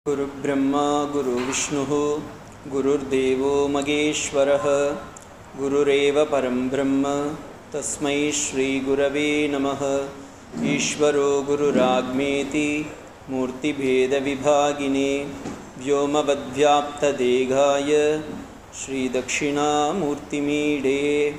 गुरुब्रह्मा गुरुविष्णुः गुरुर्देवो महेश्वरः गुरुरेव परं ब्रह्म तस्मै श्रीगुरवे नमः ईश्वरो गुरुराग्मेति मूर्तिभेदविभागिने व्योमवद्व्याप्तदेहाय श्रीदक्षिणामूर्तिमीडे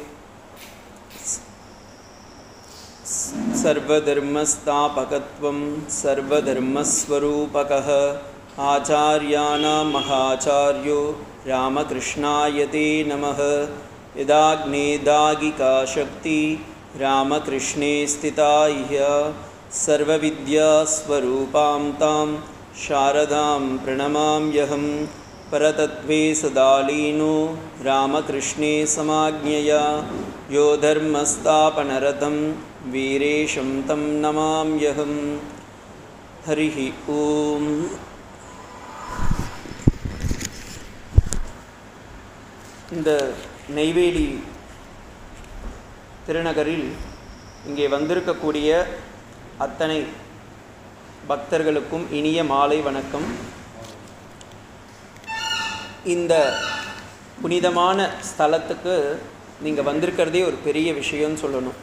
सर्वधर्मस्थापकत्वं सर्वधर्मस्वरूपकः आचार्याणां महाचार्यो रामकृष्णाय ते नमः यदाग्नेदागिका शक्ति रामकृष्णे स्थिता ह्य सर्वविद्यास्वरूपां तां शारदां प्रणमाम्यहं परतत्त्वे सदालीनो रामकृष्णे समाज्ञया यो धर्मस्थापनरतं वीरेशं तं नमाम्यहं हरिः ॐ இந்த நெய்வேலி திருநகரில் இங்கே வந்திருக்கக்கூடிய அத்தனை பக்தர்களுக்கும் இனிய மாலை வணக்கம் இந்த புனிதமான ஸ்தலத்துக்கு நீங்கள் வந்திருக்கிறதே ஒரு பெரிய விஷயம்னு சொல்லணும்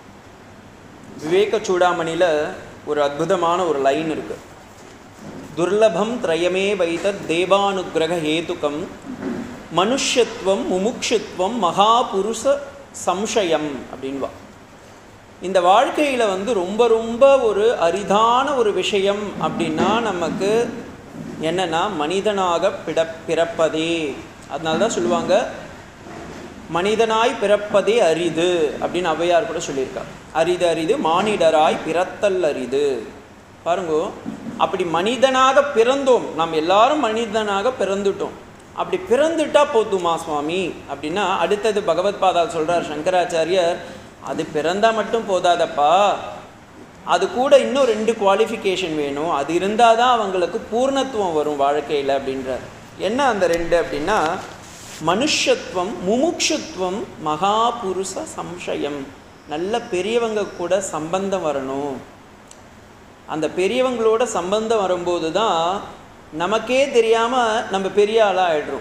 விவேக சூடாமணியில் ஒரு அற்புதமான ஒரு லைன் இருக்குது துர்லபம் திரயமே வைத்த தேவானுகிரக ஹேதுக்கம் மனுஷத்துவம் முமுட்சுத்துவம் மகாபுருஷ சம்சயம் அப்படின்வா இந்த வாழ்க்கையில் வந்து ரொம்ப ரொம்ப ஒரு அரிதான ஒரு விஷயம் அப்படின்னா நமக்கு என்னன்னா மனிதனாக பிட பிறப்பதே அதனால தான் சொல்லுவாங்க மனிதனாய் பிறப்பதே அரிது அப்படின்னு ஔவையார் கூட சொல்லியிருக்கார் அரிது அரிது மானிடராய் பிறத்தல் அரிது பாருங்கோ அப்படி மனிதனாக பிறந்தோம் நாம் எல்லாரும் மனிதனாக பிறந்துட்டோம் அப்படி பிறந்துட்டா போதுமா சுவாமி அப்படின்னா அடுத்தது பகவத் பாதால் சொல்கிறார் சங்கராச்சாரியர் அது பிறந்தால் மட்டும் போதாதப்பா அது கூட இன்னும் ரெண்டு குவாலிஃபிகேஷன் வேணும் அது இருந்தால் தான் அவங்களுக்கு பூர்ணத்துவம் வரும் வாழ்க்கையில் அப்படின்றார் என்ன அந்த ரெண்டு அப்படின்னா மனுஷத்துவம் முமுட்சுத்துவம் மகாபுருஷ சம்சயம் நல்ல பெரியவங்க கூட சம்பந்தம் வரணும் அந்த பெரியவங்களோட சம்பந்தம் வரும்போது தான் நமக்கே தெரியாமல் நம்ம பெரிய ஆளாக ஆயிடுறோம்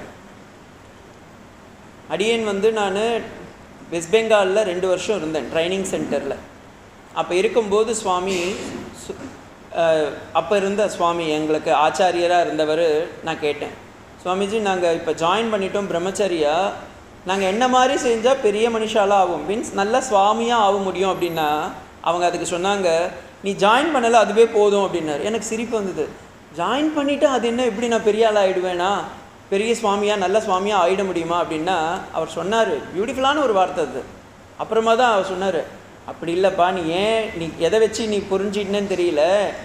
அடியேன் வந்து நான் வெஸ்ட் பெங்காலில் ரெண்டு வருஷம் இருந்தேன் ட்ரைனிங் சென்டரில் அப்போ இருக்கும்போது சுவாமி அப்போ இருந்த சுவாமி எங்களுக்கு ஆச்சாரியராக இருந்தவர் நான் கேட்டேன் சுவாமிஜி நாங்கள் இப்போ ஜாயின் பண்ணிட்டோம் பிரம்மச்சரியா நாங்கள் என்ன மாதிரி செஞ்சால் பெரிய மனுஷாலாக ஆகும் மீன்ஸ் நல்ல சுவாமியாக ஆக முடியும் அப்படின்னா அவங்க அதுக்கு சொன்னாங்க நீ ஜாயின் பண்ணலை அதுவே போதும் அப்படின்னாரு எனக்கு சிரிப்பு வந்தது ஜாயின் பண்ணிவிட்டு அது என்ன எப்படி நான் பெரிய ஆளாக ஆகிடுவேனா பெரிய சுவாமியாக நல்ல சுவாமியாக ஆகிட முடியுமா அப்படின்னா அவர் சொன்னார் பியூட்டிஃபுல்லான ஒரு வார்த்தை அது அப்புறமா தான் அவர் சொன்னார் அப்படி இல்லைப்பா நீ ஏன் நீ எதை வச்சு நீ புரிஞ்சிட்டேன்னு தெரியல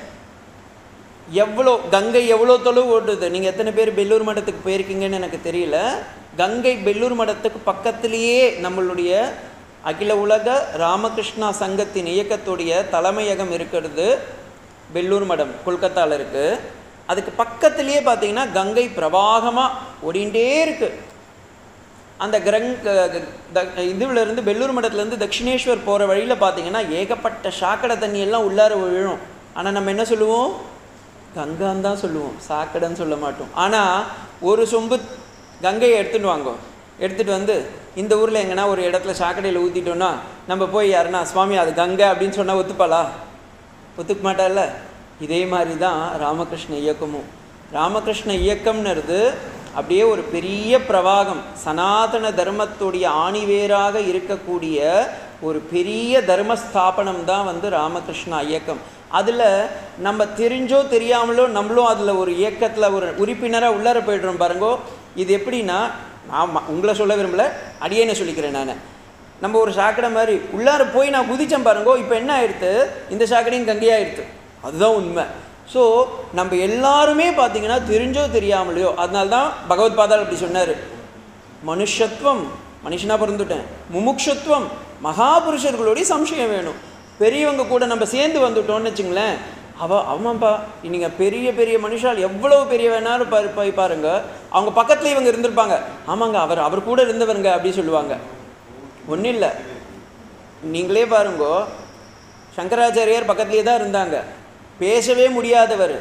எவ்வளோ கங்கை எவ்வளோ தொலைவு ஓடுது நீங்கள் எத்தனை பேர் பெல்லூர் மடத்துக்கு போயிருக்கீங்கன்னு எனக்கு தெரியல கங்கை பெல்லூர் மடத்துக்கு பக்கத்திலேயே நம்மளுடைய அகில உலக ராமகிருஷ்ணா சங்கத்தின் இயக்கத்துடைய தலைமையகம் இருக்கிறது பெல்லூர் மடம் கொல்கத்தாவில் இருக்குது அதுக்கு பக்கத்துலேயே பார்த்தீங்கன்னா கங்கை பிரவாகமாக ஓடிண்டே இருக்குது அந்த கிரங் இதுல இருந்து பெல்லூர் மடத்துலேருந்து தட்சிணேஸ்வர் போகிற வழியில் பார்த்தீங்கன்னா ஏகப்பட்ட சாக்கடை தண்ணி எல்லாம் உள்ளார விழும் ஆனால் நம்ம என்ன சொல்லுவோம் கங்கான்னு தான் சொல்லுவோம் சாக்கடைன்னு சொல்ல மாட்டோம் ஆனால் ஒரு சொம்பு கங்கையை எடுத்துகிட்டு வாங்கோ எடுத்துகிட்டு வந்து இந்த ஊரில் எங்கன்னா ஒரு இடத்துல சாக்கடையில் ஊற்றிட்டோன்னா நம்ம போய் யாருன்னா சுவாமி அது கங்கை அப்படின்னு சொன்னால் ஒத்துப்பாளா ஒத்துக்க மாட்டால இதே மாதிரி தான் ராமகிருஷ்ண இயக்கமும் ராமகிருஷ்ண இயக்கம்னுறது அப்படியே ஒரு பெரிய பிரவாகம் சனாதன தர்மத்துடைய ஆணிவேராக இருக்கக்கூடிய ஒரு பெரிய தர்மஸ்தாபனம் தான் வந்து ராமகிருஷ்ணா இயக்கம் அதில் நம்ம தெரிஞ்சோ தெரியாமலோ நம்மளும் அதில் ஒரு இயக்கத்தில் ஒரு உறுப்பினராக உள்ளார போய்டுறோம் பாருங்கோ இது எப்படின்னா நான் உங்களை சொல்ல விரும்பல அடியேன்னு சொல்லிக்கிறேன் நான் நம்ம ஒரு சாக்கடை மாதிரி உள்ளார போய் நான் குதிச்சேன் பாருங்கோ இப்போ என்ன ஆயிடுத்து இந்த சாக்கடையும் கங்கையாயிடுத்து அதுதான் உண்மை ஸோ நம்ம எல்லாருமே பார்த்தீங்கன்னா தெரிஞ்சோ தெரியாமலையோ அதனால தான் பகவத் பாதால் அப்படி சொன்னார் மனுஷத்துவம் மனுஷனாக பிறந்துட்டேன் முமுட்சத்துவம் மகாபுருஷர்களுடைய சம்சயம் வேணும் பெரியவங்க கூட நம்ம சேர்ந்து வந்துட்டோம்னு வச்சுங்களேன் அவ ஆமாப்பா நீங்கள் பெரிய பெரிய மனுஷால் எவ்வளோ பெரிய வேணாலும் பாரு போய் பாருங்க அவங்க பக்கத்தில் இவங்க இருந்திருப்பாங்க ஆமாங்க அவர் அவர் கூட இருந்தவருங்க அப்படி சொல்லுவாங்க ஒன்றும் இல்லை நீங்களே பாருங்கோ சங்கராச்சாரியார் பக்கத்துலேயே தான் இருந்தாங்க பேசவே முடியாதவர்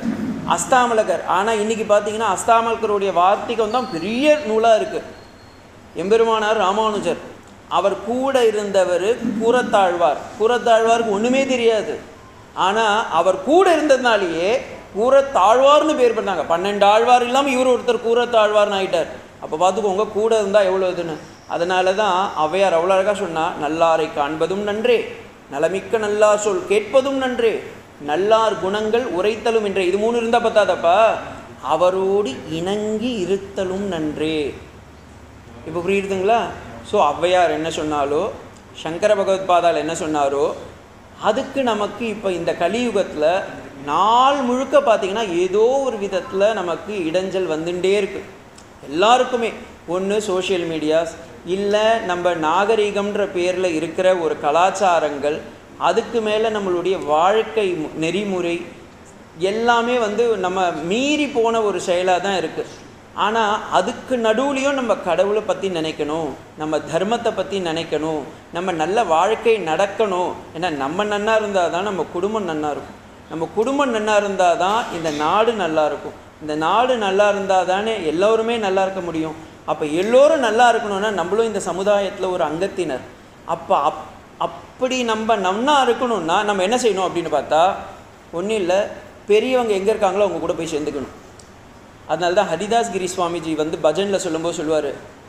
அஸ்தாமலகர் ஆனால் இன்னைக்கு பார்த்தீங்கன்னா அஸ்தாமலகருடைய வார்த்திகம் தான் பெரிய நூலாக இருக்குது எம்பெருமானார் ராமானுஜர் அவர் கூட இருந்தவர் கூரத்தாழ்வார் கூரத்தாழ்வாருக்கு ஒன்றுமே தெரியாது ஆனால் அவர் கூட இருந்ததுனாலேயே கூரத்தாழ்வார்னு பேர் பண்ணாங்க பன்னெண்டு ஆழ்வார் இல்லாமல் இவர் ஒருத்தர் கூரத்தாழ்வார்னு ஆயிட்டார் அப்போ பார்த்துக்கோங்க கூட இருந்தால் எவ்வளோ இதுன்னு அதனால தான் ஔவையார் அவ்வளோ அழகாக சொன்னா நல்லாரை காண்பதும் நன்றே நலமிக்க நல்லார் சொல் கேட்பதும் நன்றே நல்லார் குணங்கள் உரைத்தலும் என்றே இது மூணு இருந்தால் பத்தாதப்பா அவரோடு இணங்கி இருத்தலும் நன்றே இப்போ புரியுதுங்களா ஸோ ஔவையார் என்ன சொன்னாலோ சங்கர பகவத்பாதால் என்ன சொன்னாரோ அதுக்கு நமக்கு இப்போ இந்த கலியுகத்தில் நாள் முழுக்க பார்த்தீங்கன்னா ஏதோ ஒரு விதத்தில் நமக்கு இடைஞ்சல் வந்துட்டே இருக்கு எல்லாருக்குமே ஒன்று சோஷியல் மீடியாஸ் இல்லை நம்ம நாகரீகம்ன்ற பேரில் இருக்கிற ஒரு கலாச்சாரங்கள் அதுக்கு மேலே நம்மளுடைய வாழ்க்கை மு- நெறிமுறை எல்லாமே வந்து நம்ம மீறி போன ஒரு செயலாக தான் இருக்குது ஆனால் அதுக்கு நடுவுலையும் நம்ம கடவுளை பற்றி நினைக்கணும் நம்ம தர்மத்தை பற்றி நினைக்கணும் நம்ம நல்ல வாழ்க்கை நடக்கணும் ஏன்னா நம்ம நன்னா இருந்தால் தான் நம்ம குடும்பம் நன்னா இருக்கும் நம்ம குடும்பம் நன்னா இருந்தால் தான் இந்த நாடு நல்லா இருக்கும் இந்த நாடு நல்லா இருந்தால் தானே எல்லோருமே நல்லா இருக்க முடியும் அப்போ எல்லோரும் நல்லா இருக்கணும்னா நம்மளும் இந்த சமுதாயத்தில் ஒரு அங்கத்தினர் அப்போ அப் அப்படி நம்ம நன்னா இருக்கணும்னா நம்ம என்ன செய்யணும் அப்படின்னு பார்த்தா ஒன்றும் இல்லை பெரியவங்க எங்கே இருக்காங்களோ அவங்க கூட போய் சேர்ந்துக்கணும் அதனால தான் ஹரிதாஸ் கிரி சுவாமிஜி வந்து பஜனில் சொல்லும்போது சொல்லுவார்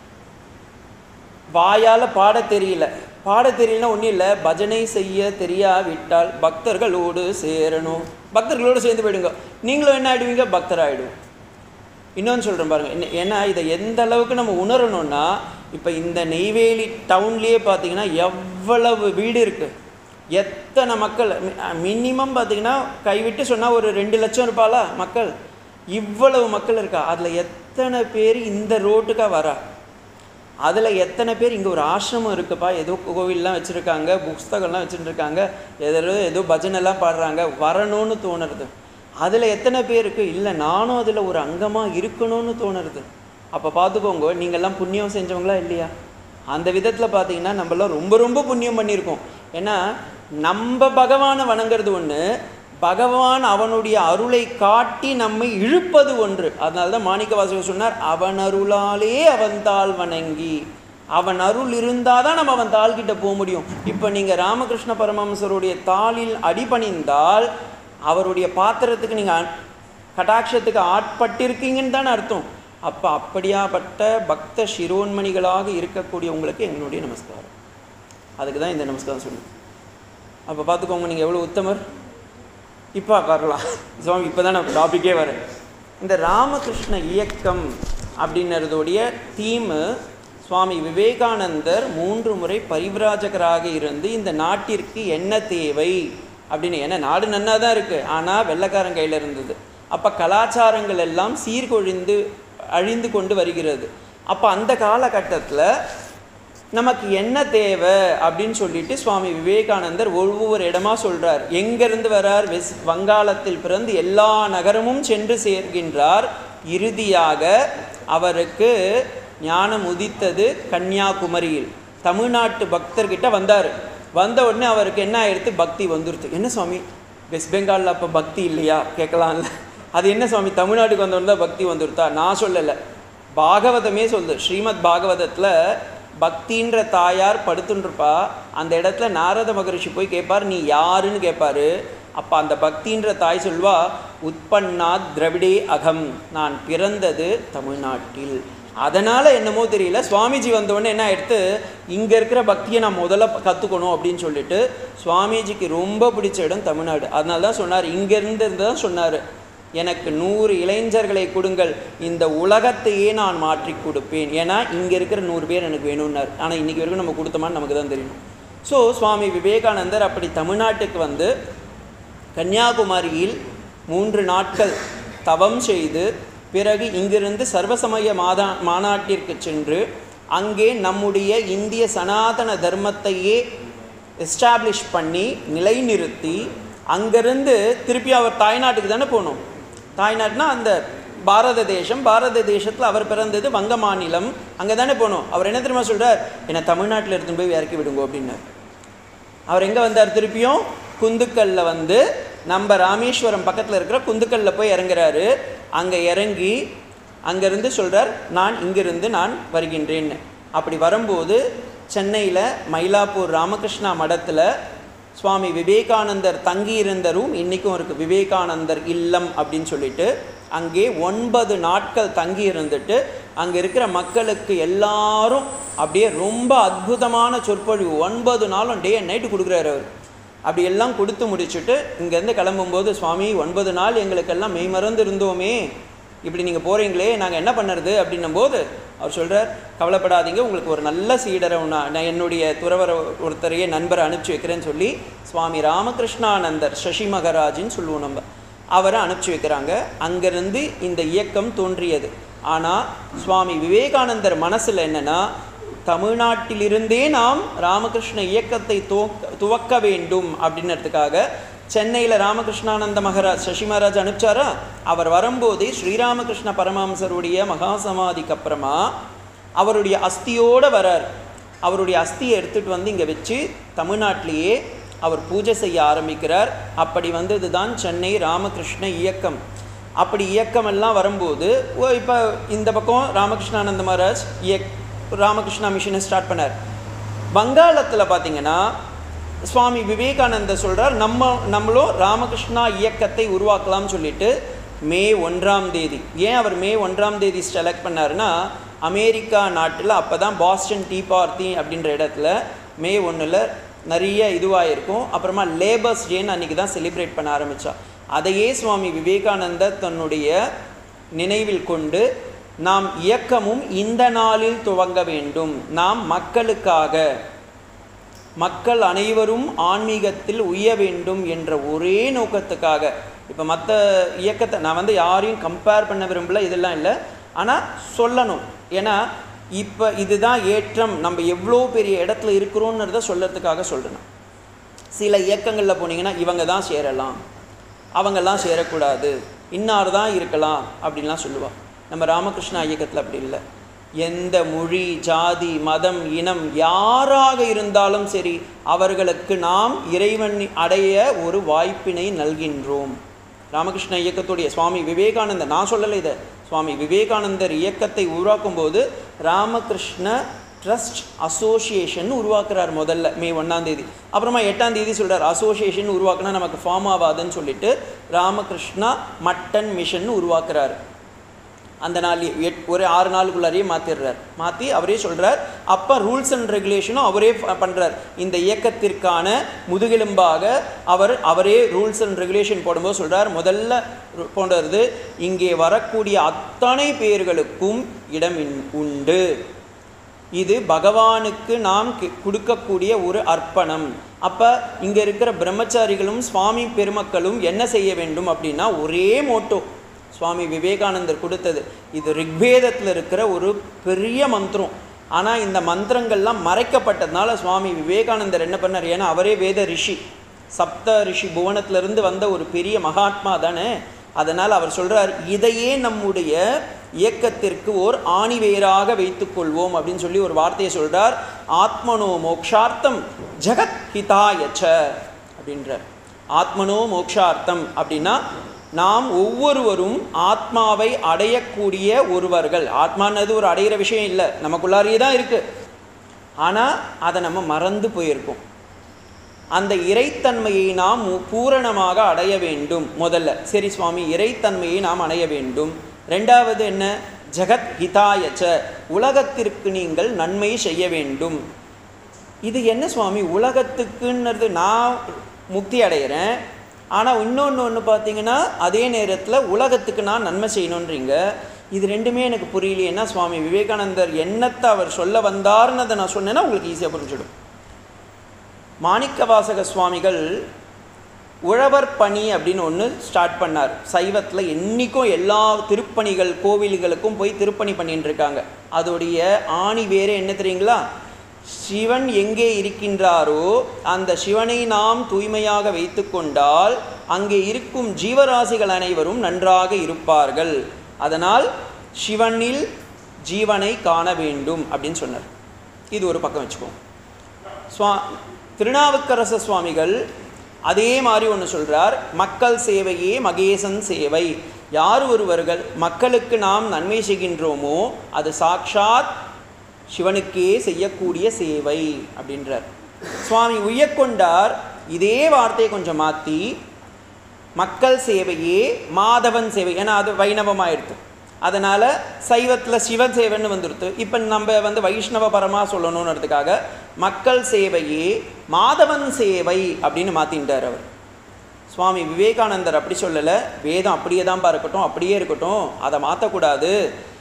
வாயால் பாட தெரியல பாட தெரியலனா ஒன்றும் இல்லை பஜனை செய்ய தெரியாவிட்டால் பக்தர்களோடு சேரணும் பக்தர்களோடு சேர்ந்து போயிடுங்க நீங்களும் என்ன ஆயிடுவீங்க பக்தர் ஆகிடும் இன்னொன்று சொல்கிறேன் பாருங்கள் என்ன ஏன்னா இதை எந்த அளவுக்கு நம்ம உணரணும்னா இப்போ இந்த நெய்வேலி டவுன்லேயே பார்த்தீங்கன்னா எவ்வளவு வீடு இருக்குது எத்தனை மக்கள் மினிமம் பார்த்தீங்கன்னா கைவிட்டு சொன்னால் ஒரு ரெண்டு லட்சம் இருப்பாளா மக்கள் இவ்வளவு மக்கள் இருக்கா அதில் எத்தனை பேர் இந்த ரோட்டுக்காக வரா அதில் எத்தனை பேர் இங்கே ஒரு ஆசிரமம் இருக்குப்பா ஏதோ கோவில்லாம் வச்சுருக்காங்க புஸ்தகம்லாம் வச்சுருக்காங்க ஏதோ ஏதோ பஜனைலாம் பாடுறாங்க வரணும்னு தோணுறது அதில் எத்தனை பேருக்கு இல்லை நானும் அதில் ஒரு அங்கமாக இருக்கணும்னு தோணுறது அப்போ பார்த்துக்கோங்க நீங்கள்லாம் புண்ணியம் செஞ்சவங்களா இல்லையா அந்த விதத்தில் பார்த்தீங்கன்னா நம்மளாம் ரொம்ப ரொம்ப புண்ணியம் பண்ணியிருக்கோம் ஏன்னா நம்ம பகவானை வணங்குறது ஒன்று பகவான் அவனுடைய அருளை காட்டி நம்மை இழுப்பது ஒன்று அதனால தான் மாணிக்க வாசகர் சொன்னார் அவன் அருளாலே அவன் தாள் வணங்கி அவன் அருள் இருந்தால் தான் நம்ம அவன் தாள்கிட்ட போக முடியும் இப்போ நீங்கள் ராமகிருஷ்ண பரமஹம்சருடைய தாளில் அடிபணிந்தால் அவருடைய பாத்திரத்துக்கு நீங்கள் கடாட்சத்துக்கு ஆட்பட்டிருக்கீங்கன்னு தானே அர்த்தம் அப்போ அப்படியாப்பட்ட பக்த சிரோன்மணிகளாக இருக்கக்கூடிய உங்களுக்கு எங்களுடைய நமஸ்காரம் அதுக்கு தான் இந்த நமஸ்காரம் சொல்லுங்கள் அப்போ பார்த்துக்கோங்க நீங்கள் எவ்வளோ உத்தமர் இப்போ வரலாம் சுவாமி இப்போ தான் நான் டாபிக்கே வரேன் இந்த ராமகிருஷ்ண இயக்கம் அப்படின்னதோடைய தீமு சுவாமி விவேகானந்தர் மூன்று முறை பரிவிராஜகராக இருந்து இந்த நாட்டிற்கு என்ன தேவை அப்படின்னு ஏன்னா நாடு நன்னா தான் இருக்குது ஆனால் வெள்ளைக்காரன் கையில் இருந்தது அப்போ கலாச்சாரங்கள் எல்லாம் சீர்கொழிந்து அழிந்து கொண்டு வருகிறது அப்போ அந்த காலகட்டத்தில் நமக்கு என்ன தேவை அப்படின்னு சொல்லிட்டு சுவாமி விவேகானந்தர் ஒவ்வொரு இடமா சொல்றார் எங்கிருந்து வரார் வெஸ் வங்காளத்தில் பிறந்து எல்லா நகரமும் சென்று சேர்கின்றார் இறுதியாக அவருக்கு ஞானம் உதித்தது கன்னியாகுமரியில் தமிழ்நாட்டு பக்தர்கிட்ட வந்தார் வந்த உடனே அவருக்கு என்ன ஆயிடுத்து பக்தி வந்துருது என்ன சுவாமி வெஸ்ட் பெங்காலில் அப்போ பக்தி இல்லையா கேட்கலாம்ல அது என்ன சுவாமி தமிழ்நாட்டுக்கு வந்தவொடனே தான் பக்தி வந்துருத்தா நான் சொல்லலை பாகவதமே சொல்லுது ஸ்ரீமத் பாகவதத்தில் பக்தின்ற தாயார் படுத்துன்ருப்பா அந்த இடத்துல நாரத மகரிஷி போய் கேட்பார் நீ யாருன்னு கேட்பாரு அப்போ அந்த பக்தின்ற தாய் சொல்வா உற்பன்னாத் திரவிடே அகம் நான் பிறந்தது தமிழ்நாட்டில் அதனால் என்னமோ தெரியல சுவாமிஜி வந்தோடனே என்ன ஆயிடுத்து இங்கே இருக்கிற பக்தியை நான் முதல்ல கற்றுக்கணும் அப்படின்னு சொல்லிட்டு சுவாமிஜிக்கு ரொம்ப பிடிச்ச இடம் தமிழ்நாடு அதனால தான் சொன்னார் இங்கேருந்து இருந்து தான் சொன்னார் எனக்கு நூறு இளைஞர்களை கொடுங்கள் இந்த உலகத்தையே நான் மாற்றி கொடுப்பேன் ஏன்னா இங்கே இருக்கிற நூறு பேர் எனக்கு வேணும்னார் ஆனால் இன்றைக்கி வரைக்கும் நம்ம கொடுத்தோமான்னு நமக்கு தான் தெரியணும் ஸோ சுவாமி விவேகானந்தர் அப்படி தமிழ்நாட்டுக்கு வந்து கன்னியாகுமரியில் மூன்று நாட்கள் தவம் செய்து பிறகு இங்கிருந்து சர்வசமய மாதா மாநாட்டிற்கு சென்று அங்கே நம்முடைய இந்திய சனாதன தர்மத்தையே எஸ்டாப்ளிஷ் பண்ணி நிலைநிறுத்தி அங்கிருந்து திருப்பி அவர் தாய்நாட்டுக்கு தானே போகணும் தாய்நாடுனா அந்த பாரத தேசம் பாரத தேசத்தில் அவர் பிறந்தது வங்க மாநிலம் அங்கே தானே போகணும் அவர் என்ன தெரியுமா சொல்கிறார் என்னை தமிழ்நாட்டில் எடுத்துன்னு போய் இறக்கி விடுங்க அப்படின்னார் அவர் எங்கே வந்தார் திருப்பியும் குந்துக்கல்ல வந்து நம்ம ராமேஸ்வரம் பக்கத்தில் இருக்கிற குந்துக்கல்ல போய் இறங்குறாரு அங்கே இறங்கி அங்கேருந்து சொல்கிறார் நான் இங்கிருந்து நான் வருகின்றேன்னு அப்படி வரும்போது சென்னையில் மயிலாப்பூர் ராமகிருஷ்ணா மடத்தில் சுவாமி விவேகானந்தர் தங்கியிருந்த ரூம் இன்றைக்கும் இருக்குது விவேகானந்தர் இல்லம் அப்படின்னு சொல்லிட்டு அங்கே ஒன்பது நாட்கள் தங்கி இருந்துட்டு அங்கே இருக்கிற மக்களுக்கு எல்லாரும் அப்படியே ரொம்ப அற்புதமான சொற்பொழிவு ஒன்பது நாளும் டே அண்ட் நைட்டு கொடுக்குறாரு அவர் அப்படி எல்லாம் கொடுத்து முடிச்சுட்டு இங்கேருந்து கிளம்பும்போது சுவாமி ஒன்பது நாள் எங்களுக்கெல்லாம் மெய்மறந்து இருந்தோமே இப்படி நீங்கள் போகிறீங்களே நாங்கள் என்ன பண்ணுறது அப்படின்னும் போது அவர் சொல்கிறார் கவலைப்படாதீங்க உங்களுக்கு ஒரு நல்ல சீடரை நான் நான் என்னுடைய துறவர ஒருத்தரையே நண்பரை அனுப்பிச்சி வைக்கிறேன்னு சொல்லி சுவாமி ராமகிருஷ்ணானந்தர் சசி மகராஜின்னு சொல்லுவோம் நம்ம அவரை அனுப்பிச்சி வைக்கிறாங்க அங்கேருந்து இந்த இயக்கம் தோன்றியது ஆனால் சுவாமி விவேகானந்தர் மனசில் என்னென்னா தமிழ்நாட்டிலிருந்தே நாம் ராமகிருஷ்ண இயக்கத்தை துவக்க துவக்க வேண்டும் அப்படின்றதுக்காக சென்னையில் ராமகிருஷ்ணானந்த மகராஜ் சசி மகாராஜ் அனுப்பிச்சாரா அவர் வரும்போதே ஸ்ரீராமகிருஷ்ண பரமஹம்சருடைய மகாசமாதிக்கு அப்புறமா அவருடைய அஸ்தியோடு வரார் அவருடைய அஸ்தியை எடுத்துகிட்டு வந்து இங்கே வச்சு தமிழ்நாட்டிலேயே அவர் பூஜை செய்ய ஆரம்பிக்கிறார் அப்படி வந்தது தான் சென்னை ராமகிருஷ்ண இயக்கம் அப்படி இயக்கமெல்லாம் வரும்போது இப்போ இந்த பக்கம் ராமகிருஷ்ணானந்த மகாராஜ் இயக் ராமகிருஷ்ணா மிஷனை ஸ்டார்ட் பண்ணார் வங்காளத்தில் பார்த்தீங்கன்னா சுவாமி விவேகானந்தர் சொல்கிறார் நம்ம நம்மளும் ராமகிருஷ்ணா இயக்கத்தை உருவாக்கலாம்னு சொல்லிட்டு மே ஒன்றாம் தேதி ஏன் அவர் மே ஒன்றாம் தேதி செலக்ட் பண்ணாருன்னா அமெரிக்கா நாட்டில் அப்போ தான் பாஸ்டன் டீ பார்ட்டி அப்படின்ற இடத்துல மே ஒன்றில் நிறைய இதுவாக இருக்கும் அப்புறமா லேபர்ஸ் டேன்னு அன்றைக்கி தான் செலிப்ரேட் பண்ண ஆரம்பித்தா அதையே சுவாமி விவேகானந்தர் தன்னுடைய நினைவில் கொண்டு நாம் இயக்கமும் இந்த நாளில் துவங்க வேண்டும் நாம் மக்களுக்காக மக்கள் அனைவரும் ஆன்மீகத்தில் உய்ய வேண்டும் என்ற ஒரே நோக்கத்துக்காக இப்போ மற்ற இயக்கத்தை நான் வந்து யாரையும் கம்பேர் பண்ண விரும்பல இதெல்லாம் இல்லை ஆனால் சொல்லணும் ஏன்னா இப்போ இதுதான் ஏற்றம் நம்ம எவ்வளோ பெரிய இடத்துல இருக்கிறோன்றத சொல்கிறதுக்காக சொல்கிறேன் சில இயக்கங்களில் போனீங்கன்னா இவங்க தான் சேரலாம் அவங்கெல்லாம் சேரக்கூடாது இன்னார் தான் இருக்கலாம் அப்படின்லாம் சொல்லுவாள் நம்ம ராமகிருஷ்ணா இயக்கத்தில் அப்படி இல்லை எந்த மொழி ஜாதி மதம் இனம் யாராக இருந்தாலும் சரி அவர்களுக்கு நாம் இறைவன் அடைய ஒரு வாய்ப்பினை நல்கின்றோம் ராமகிருஷ்ண இயக்கத்துடைய சுவாமி விவேகானந்தர் நான் சொல்லலை இதை சுவாமி விவேகானந்தர் இயக்கத்தை உருவாக்கும் போது ராமகிருஷ்ண ட்ரஸ்ட் அசோசியேஷன் உருவாக்குறார் முதல்ல மே ஒன்றாம் தேதி அப்புறமா எட்டாம் தேதி சொல்கிறார் அசோசியேஷன் உருவாக்குனா நமக்கு ஃபார்ம் ஆகாதுன்னு சொல்லிட்டு ராமகிருஷ்ணா மட்டன் மிஷன் உருவாக்குறாரு அந்த நாள் எட் ஒரு ஆறு நாளுக்குள்ளாரையே மாற்றிடுறார் மாற்றி அவரே சொல்கிறார் அப்போ ரூல்ஸ் அண்ட் ரெகுலேஷனும் அவரே பண்ணுறார் இந்த இயக்கத்திற்கான முதுகெலும்பாக அவர் அவரே ரூல்ஸ் அண்ட் ரெகுலேஷன் போடும்போது சொல்கிறார் முதல்ல போன்றது இங்கே வரக்கூடிய அத்தனை பேர்களுக்கும் இடம் உண்டு இது பகவானுக்கு நாம் கொடுக்கக்கூடிய ஒரு அர்ப்பணம் அப்போ இங்கே இருக்கிற பிரம்மச்சாரிகளும் சுவாமி பெருமக்களும் என்ன செய்ய வேண்டும் அப்படின்னா ஒரே மோட்டோ சுவாமி விவேகானந்தர் கொடுத்தது இது ரிக்வேதத்தில் இருக்கிற ஒரு பெரிய மந்திரம் ஆனால் இந்த மந்திரங்கள்லாம் மறைக்கப்பட்டதுனால சுவாமி விவேகானந்தர் என்ன பண்ணார் ஏன்னா அவரே வேத ரிஷி சப்த ரிஷி புவனத்திலிருந்து வந்த ஒரு பெரிய மகாத்மா தானே அதனால் அவர் சொல்கிறார் இதையே நம்முடைய இயக்கத்திற்கு ஓர் ஆணிவேராக வைத்துக்கொள்வோம் அப்படின்னு சொல்லி ஒரு வார்த்தையை சொல்கிறார் ஆத்மனோ மோக்ஷார்த்தம் ஜெகத் ஹிதாயச்ச அப்படின்றார் ஆத்மனோ மோக்ஷார்த்தம் அப்படின்னா நாம் ஒவ்வொருவரும் ஆத்மாவை அடையக்கூடிய ஒருவர்கள் ஆத்மானது ஒரு அடையிற விஷயம் இல்லை நமக்குள்ளாரியே தான் இருக்குது ஆனால் அதை நம்ம மறந்து போயிருக்கோம் அந்த இறைத்தன்மையை நாம் பூரணமாக அடைய வேண்டும் முதல்ல சரி சுவாமி இறைத்தன்மையை நாம் அடைய வேண்டும் ரெண்டாவது என்ன ஜெகத் ஹிதாயச்ச உலகத்திற்கு நீங்கள் நன்மை செய்ய வேண்டும் இது என்ன சுவாமி உலகத்துக்குன்றது நான் முக்தி அடைகிறேன் ஆனால் இன்னொன்று ஒன்று பார்த்தீங்கன்னா அதே நேரத்தில் உலகத்துக்கு நான் நன்மை செய்யணுன்றீங்க இது ரெண்டுமே எனக்கு புரியலையேன்னா சுவாமி விவேகானந்தர் என்னத்தை அவர் சொல்ல வந்தார்னதை நான் சொன்னேன்னா உங்களுக்கு ஈஸியாக புரிஞ்சிடும் மாணிக்கவாசக சுவாமிகள் உழவர் பணி அப்படின்னு ஒன்று ஸ்டார்ட் பண்ணார் சைவத்தில் என்றைக்கும் எல்லா திருப்பணிகள் கோவில்களுக்கும் போய் திருப்பணி பண்ணிட்டு இருக்காங்க அதோடைய ஆணி வேறு என்ன தெரியுங்களா சிவன் எங்கே இருக்கின்றாரோ அந்த சிவனை நாம் தூய்மையாக வைத்து கொண்டால் அங்கே இருக்கும் ஜீவராசிகள் அனைவரும் நன்றாக இருப்பார்கள் அதனால் சிவனில் ஜீவனை காண வேண்டும் அப்படின்னு சொன்னார் இது ஒரு பக்கம் வச்சுக்கோம் சுவா திருநாவுக்கரச சுவாமிகள் அதே மாதிரி ஒன்று சொல்றார் மக்கள் சேவையே மகேசன் சேவை யார் ஒருவர்கள் மக்களுக்கு நாம் நன்மை செய்கின்றோமோ அது சாக்ஷாத் சிவனுக்கே செய்யக்கூடிய சேவை அப்படின்றார் சுவாமி உய்யக்கொண்டார் இதே வார்த்தையை கொஞ்சம் மாற்றி மக்கள் சேவையே மாதவன் சேவை ஏன்னா அது வைணவமாயிடுது அதனால் சைவத்தில் சிவன் சேவைன்னு வந்துடுது இப்போ நம்ம வந்து வைஷ்ணவ பரமாக சொல்லணுன்றதுக்காக மக்கள் சேவையே மாதவன் சேவை அப்படின்னு மாற்றிட்டார் அவர் சுவாமி விவேகானந்தர் அப்படி சொல்லலை வேதம் அப்படியே தான் இருக்கட்டும் அப்படியே இருக்கட்டும் அதை மாற்றக்கூடாது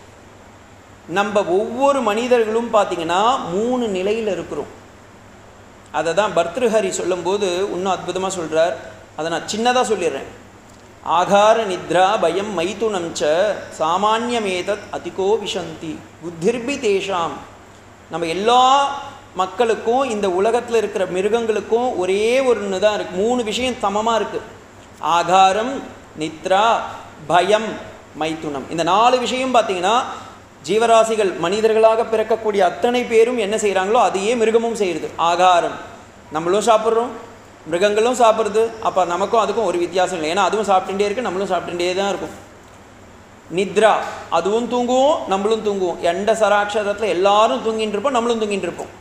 நம்ம ஒவ்வொரு மனிதர்களும் பார்த்தீங்கன்னா மூணு நிலையில் இருக்கிறோம் அதை தான் பர்திருஹரி சொல்லும்போது இன்னும் அற்புதமாக சொல்கிறார் அதை நான் சின்னதாக சொல்லிடுறேன் ஆகார நித்ரா பயம் மைதுனம் ச சாமானியமேதத் அதிகோ விஷந்தி புத்திர்பி தேஷாம் நம்ம எல்லா மக்களுக்கும் இந்த உலகத்தில் இருக்கிற மிருகங்களுக்கும் ஒரே ஒன்று தான் இருக்குது மூணு விஷயம் சமமாக இருக்குது ஆகாரம் நித்ரா பயம் மைதுனம் இந்த நாலு விஷயம் பார்த்தீங்கன்னா ஜீவராசிகள் மனிதர்களாக பிறக்கக்கூடிய அத்தனை பேரும் என்ன செய்கிறாங்களோ அதையே மிருகமும் செய்கிறது ஆகாரம் நம்மளும் சாப்பிட்றோம் மிருகங்களும் சாப்பிட்றது அப்போ நமக்கும் அதுக்கும் ஒரு வித்தியாசம் இல்லை ஏன்னா அதுவும் சாப்பிட்டுட்டே இருக்கு நம்மளும் சாப்பிட்டுட்டே தான் இருக்கும் நித்ரா அதுவும் தூங்குவோம் நம்மளும் தூங்குவோம் எண்ட சராட்சரத்தில் எல்லாரும் தூங்கிட்டு இருப்போம் நம்மளும் தூங்கிட்டு இருப்போம்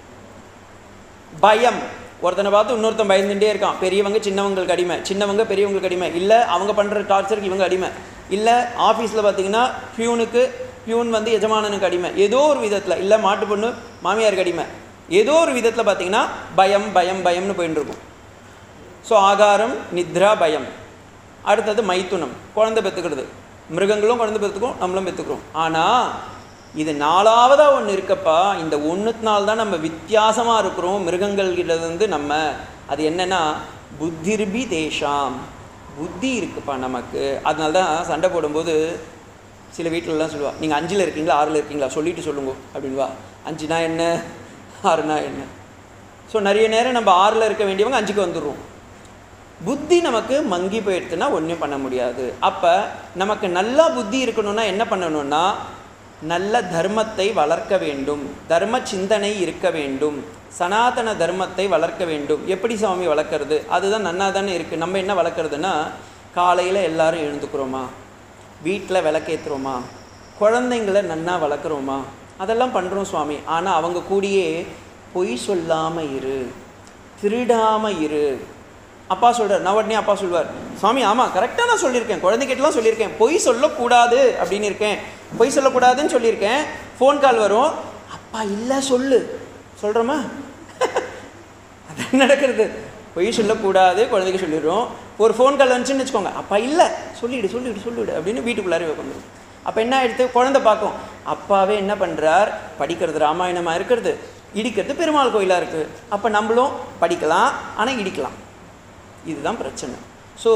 பயம் ஒருத்தனை பார்த்து இன்னொருத்தன் பயந்துட்டே இருக்கான் பெரியவங்க சின்னவங்களுக்கு அடிமை சின்னவங்க பெரியவங்களுக்கு அடிமை இல்லை அவங்க பண்ணுற டார்ச்சருக்கு இவங்க அடிமை இல்லை ஆஃபீஸில் பார்த்தீங்கன்னா பியூனுக்கு பியூன் வந்து எஜமானனுக்கு அடிமை ஏதோ ஒரு விதத்தில் இல்லை மாட்டு பொண்ணு மாமியாருக்கு அடிமை ஏதோ ஒரு விதத்தில் பார்த்தீங்கன்னா பயம் பயம் பயம்னு போயின்னு இருக்கும் ஸோ ஆகாரம் நித்ரா பயம் அடுத்தது மைத்துனம் குழந்தை பெற்றுக்கிறது மிருகங்களும் குழந்தை பெற்றுக்கும் நம்மளும் பெற்றுக்கிறோம் ஆனால் இது நாலாவதாக ஒன்று இருக்கப்பா இந்த ஒன்றுத்தினால தான் நம்ம வித்தியாசமாக இருக்கிறோம் மிருகங்கள்கிட்டருந்து நம்ம அது என்னென்னா புத்திர்பி தேஷாம் புத்தி இருக்குப்பா நமக்கு அதனால தான் சண்டை போடும்போது சில வீட்டிலலாம் சொல்லுவா நீங்கள் அஞ்சில் இருக்கீங்களா ஆறில் இருக்கீங்களா சொல்லிட்டு சொல்லுங்க அப்படின்வா அஞ்சுனா என்ன ஆறுனா என்ன ஸோ நிறைய நேரம் நம்ம ஆறில் இருக்க வேண்டியவங்க அஞ்சுக்கு வந்துடுறோம் புத்தி நமக்கு மங்கி போயிடுச்சுன்னா ஒன்றும் பண்ண முடியாது அப்போ நமக்கு நல்லா புத்தி இருக்கணும்னா என்ன பண்ணணும்னா நல்ல தர்மத்தை வளர்க்க வேண்டும் தர்ம சிந்தனை இருக்க வேண்டும் சனாதன தர்மத்தை வளர்க்க வேண்டும் எப்படி சுவாமி வளர்க்குறது அதுதான் நன்னா தானே இருக்குது நம்ம என்ன வளர்க்குறதுன்னா காலையில் எல்லாரும் எழுந்துக்கிறோமா வீட்டில் விளக்கேற்றுறோமா குழந்தைங்கள நன்னா வளர்க்குறோமா அதெல்லாம் பண்ணுறோம் சுவாமி ஆனால் அவங்க கூடயே பொய் சொல்லாமல் இரு திருடாமல் இரு அப்பா சொல்கிறார் நான் உடனே அப்பா சொல்வார் சுவாமி ஆமாம் கரெக்டாக நான் சொல்லியிருக்கேன் குழந்தைகிட்டலாம் சொல்லியிருக்கேன் பொய் சொல்லக்கூடாது அப்படின்னு இருக்கேன் பொய் சொல்லக்கூடாதுன்னு சொல்லியிருக்கேன் ஃபோன் கால் வரும் அப்பா இல்லை சொல்லு சொல்கிறோமா அதான் நடக்கிறது பொய் சொல்லக்கூடாது குழந்தைக்கு சொல்லிடுறோம் ஒரு ஃபோன் கால் வந்துச்சுன்னு வச்சுக்கோங்க அப்பா இல்லை சொல்லிவிடு சொல்லிவிடு சொல்லிவிடு அப்படின்னு வீட்டுக்குள்ளார வந்துடும் அப்போ என்ன ஆயிடுத்து குழந்தை பார்க்கும் அப்பாவே என்ன பண்ணுறார் படிக்கிறது ராமாயணமாக இருக்கிறது இடிக்கிறது பெருமாள் கோயிலாக இருக்குது அப்போ நம்மளும் படிக்கலாம் ஆனால் இடிக்கலாம் இதுதான் பிரச்சனை ஸோ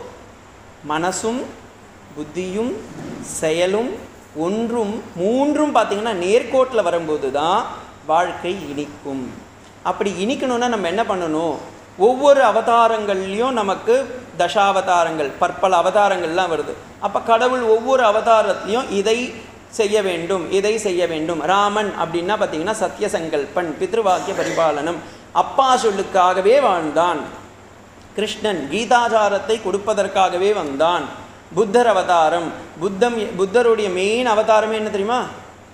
மனசும் புத்தியும் செயலும் ஒன்றும் மூன்றும் பார்த்திங்கன்னா நேர்கோட்டில் வரும்போது தான் வாழ்க்கை இனிக்கும் அப்படி இனிக்கணும்னா நம்ம என்ன பண்ணணும் ஒவ்வொரு அவதாரங்கள்லையும் நமக்கு தசாவதாரங்கள் பற்பல அவதாரங்கள்லாம் வருது அப்போ கடவுள் ஒவ்வொரு அவதாரத்துலையும் இதை செய்ய வேண்டும் இதை செய்ய வேண்டும் ராமன் அப்படின்னா பார்த்தீங்கன்னா சத்தியசங்கல்பன் பித்ருவாக்கிய பரிபாலனம் அப்பா சொல்லுக்காகவே வாழ்ந்தான் கிருஷ்ணன் கீதாச்சாரத்தை கொடுப்பதற்காகவே வந்தான் புத்தர் அவதாரம் புத்தம் புத்தருடைய மெயின் அவதாரமே என்ன தெரியுமா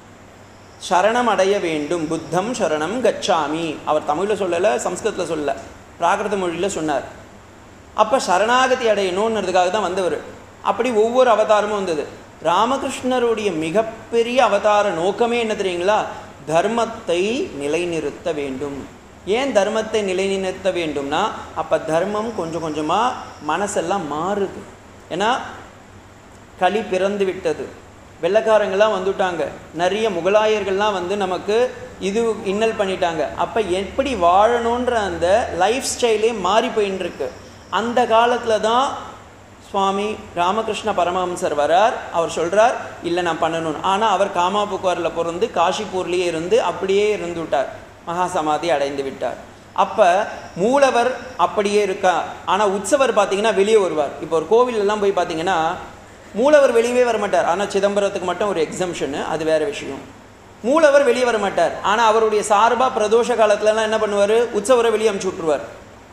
சரணம் அடைய வேண்டும் புத்தம் சரணம் கச்சாமி அவர் தமிழில் சொல்லலை சம்ஸ்கிருதத்தில் சொல்லலை பிராகிருத மொழியில் சொன்னார் அப்போ சரணாகதி அடையணுன்றதுக்காக தான் வந்தவர் அப்படி ஒவ்வொரு அவதாரமும் வந்தது ராமகிருஷ்ணருடைய மிகப்பெரிய அவதார நோக்கமே என்ன தெரியுங்களா தர்மத்தை நிலைநிறுத்த வேண்டும் ஏன் தர்மத்தை நிலைநிறுத்த வேண்டும்னா அப்போ தர்மம் கொஞ்சம் கொஞ்சமாக மனசெல்லாம் மாறுது ஏன்னா களி பிறந்து விட்டது வெள்ளக்காரங்கள்லாம் வந்துட்டாங்க நிறைய முகலாயர்கள்லாம் வந்து நமக்கு இது இன்னல் பண்ணிட்டாங்க அப்போ எப்படி வாழணுன்ற அந்த லைஃப் ஸ்டைலே மாறி போயின்னு இருக்கு அந்த காலத்தில் தான் சுவாமி ராமகிருஷ்ண பரமஹம்சர் வரார் அவர் சொல்கிறார் இல்லை நான் பண்ணணும் ஆனால் அவர் காமாபுக்காரில் பிறந்து காஷிப்பூர்லேயே இருந்து அப்படியே இருந்து விட்டார் மகா சமாதி அடைந்து விட்டார் அப்போ மூலவர் அப்படியே இருக்கா ஆனால் உற்சவர் பார்த்தீங்கன்னா வெளியே வருவார் இப்போ ஒரு கோவிலெல்லாம் போய் பார்த்தீங்கன்னா மூலவர் வெளியவே வர மாட்டார் ஆனால் சிதம்பரத்துக்கு மட்டும் ஒரு எக்ஸம்ஷனு அது வேறு விஷயம் மூலவர் வெளியே வர மாட்டார் ஆனால் அவருடைய சார்பாக பிரதோஷ காலத்துலலாம் என்ன பண்ணுவார் உற்சவரை வெளியே அமுச்சு விட்ருவார்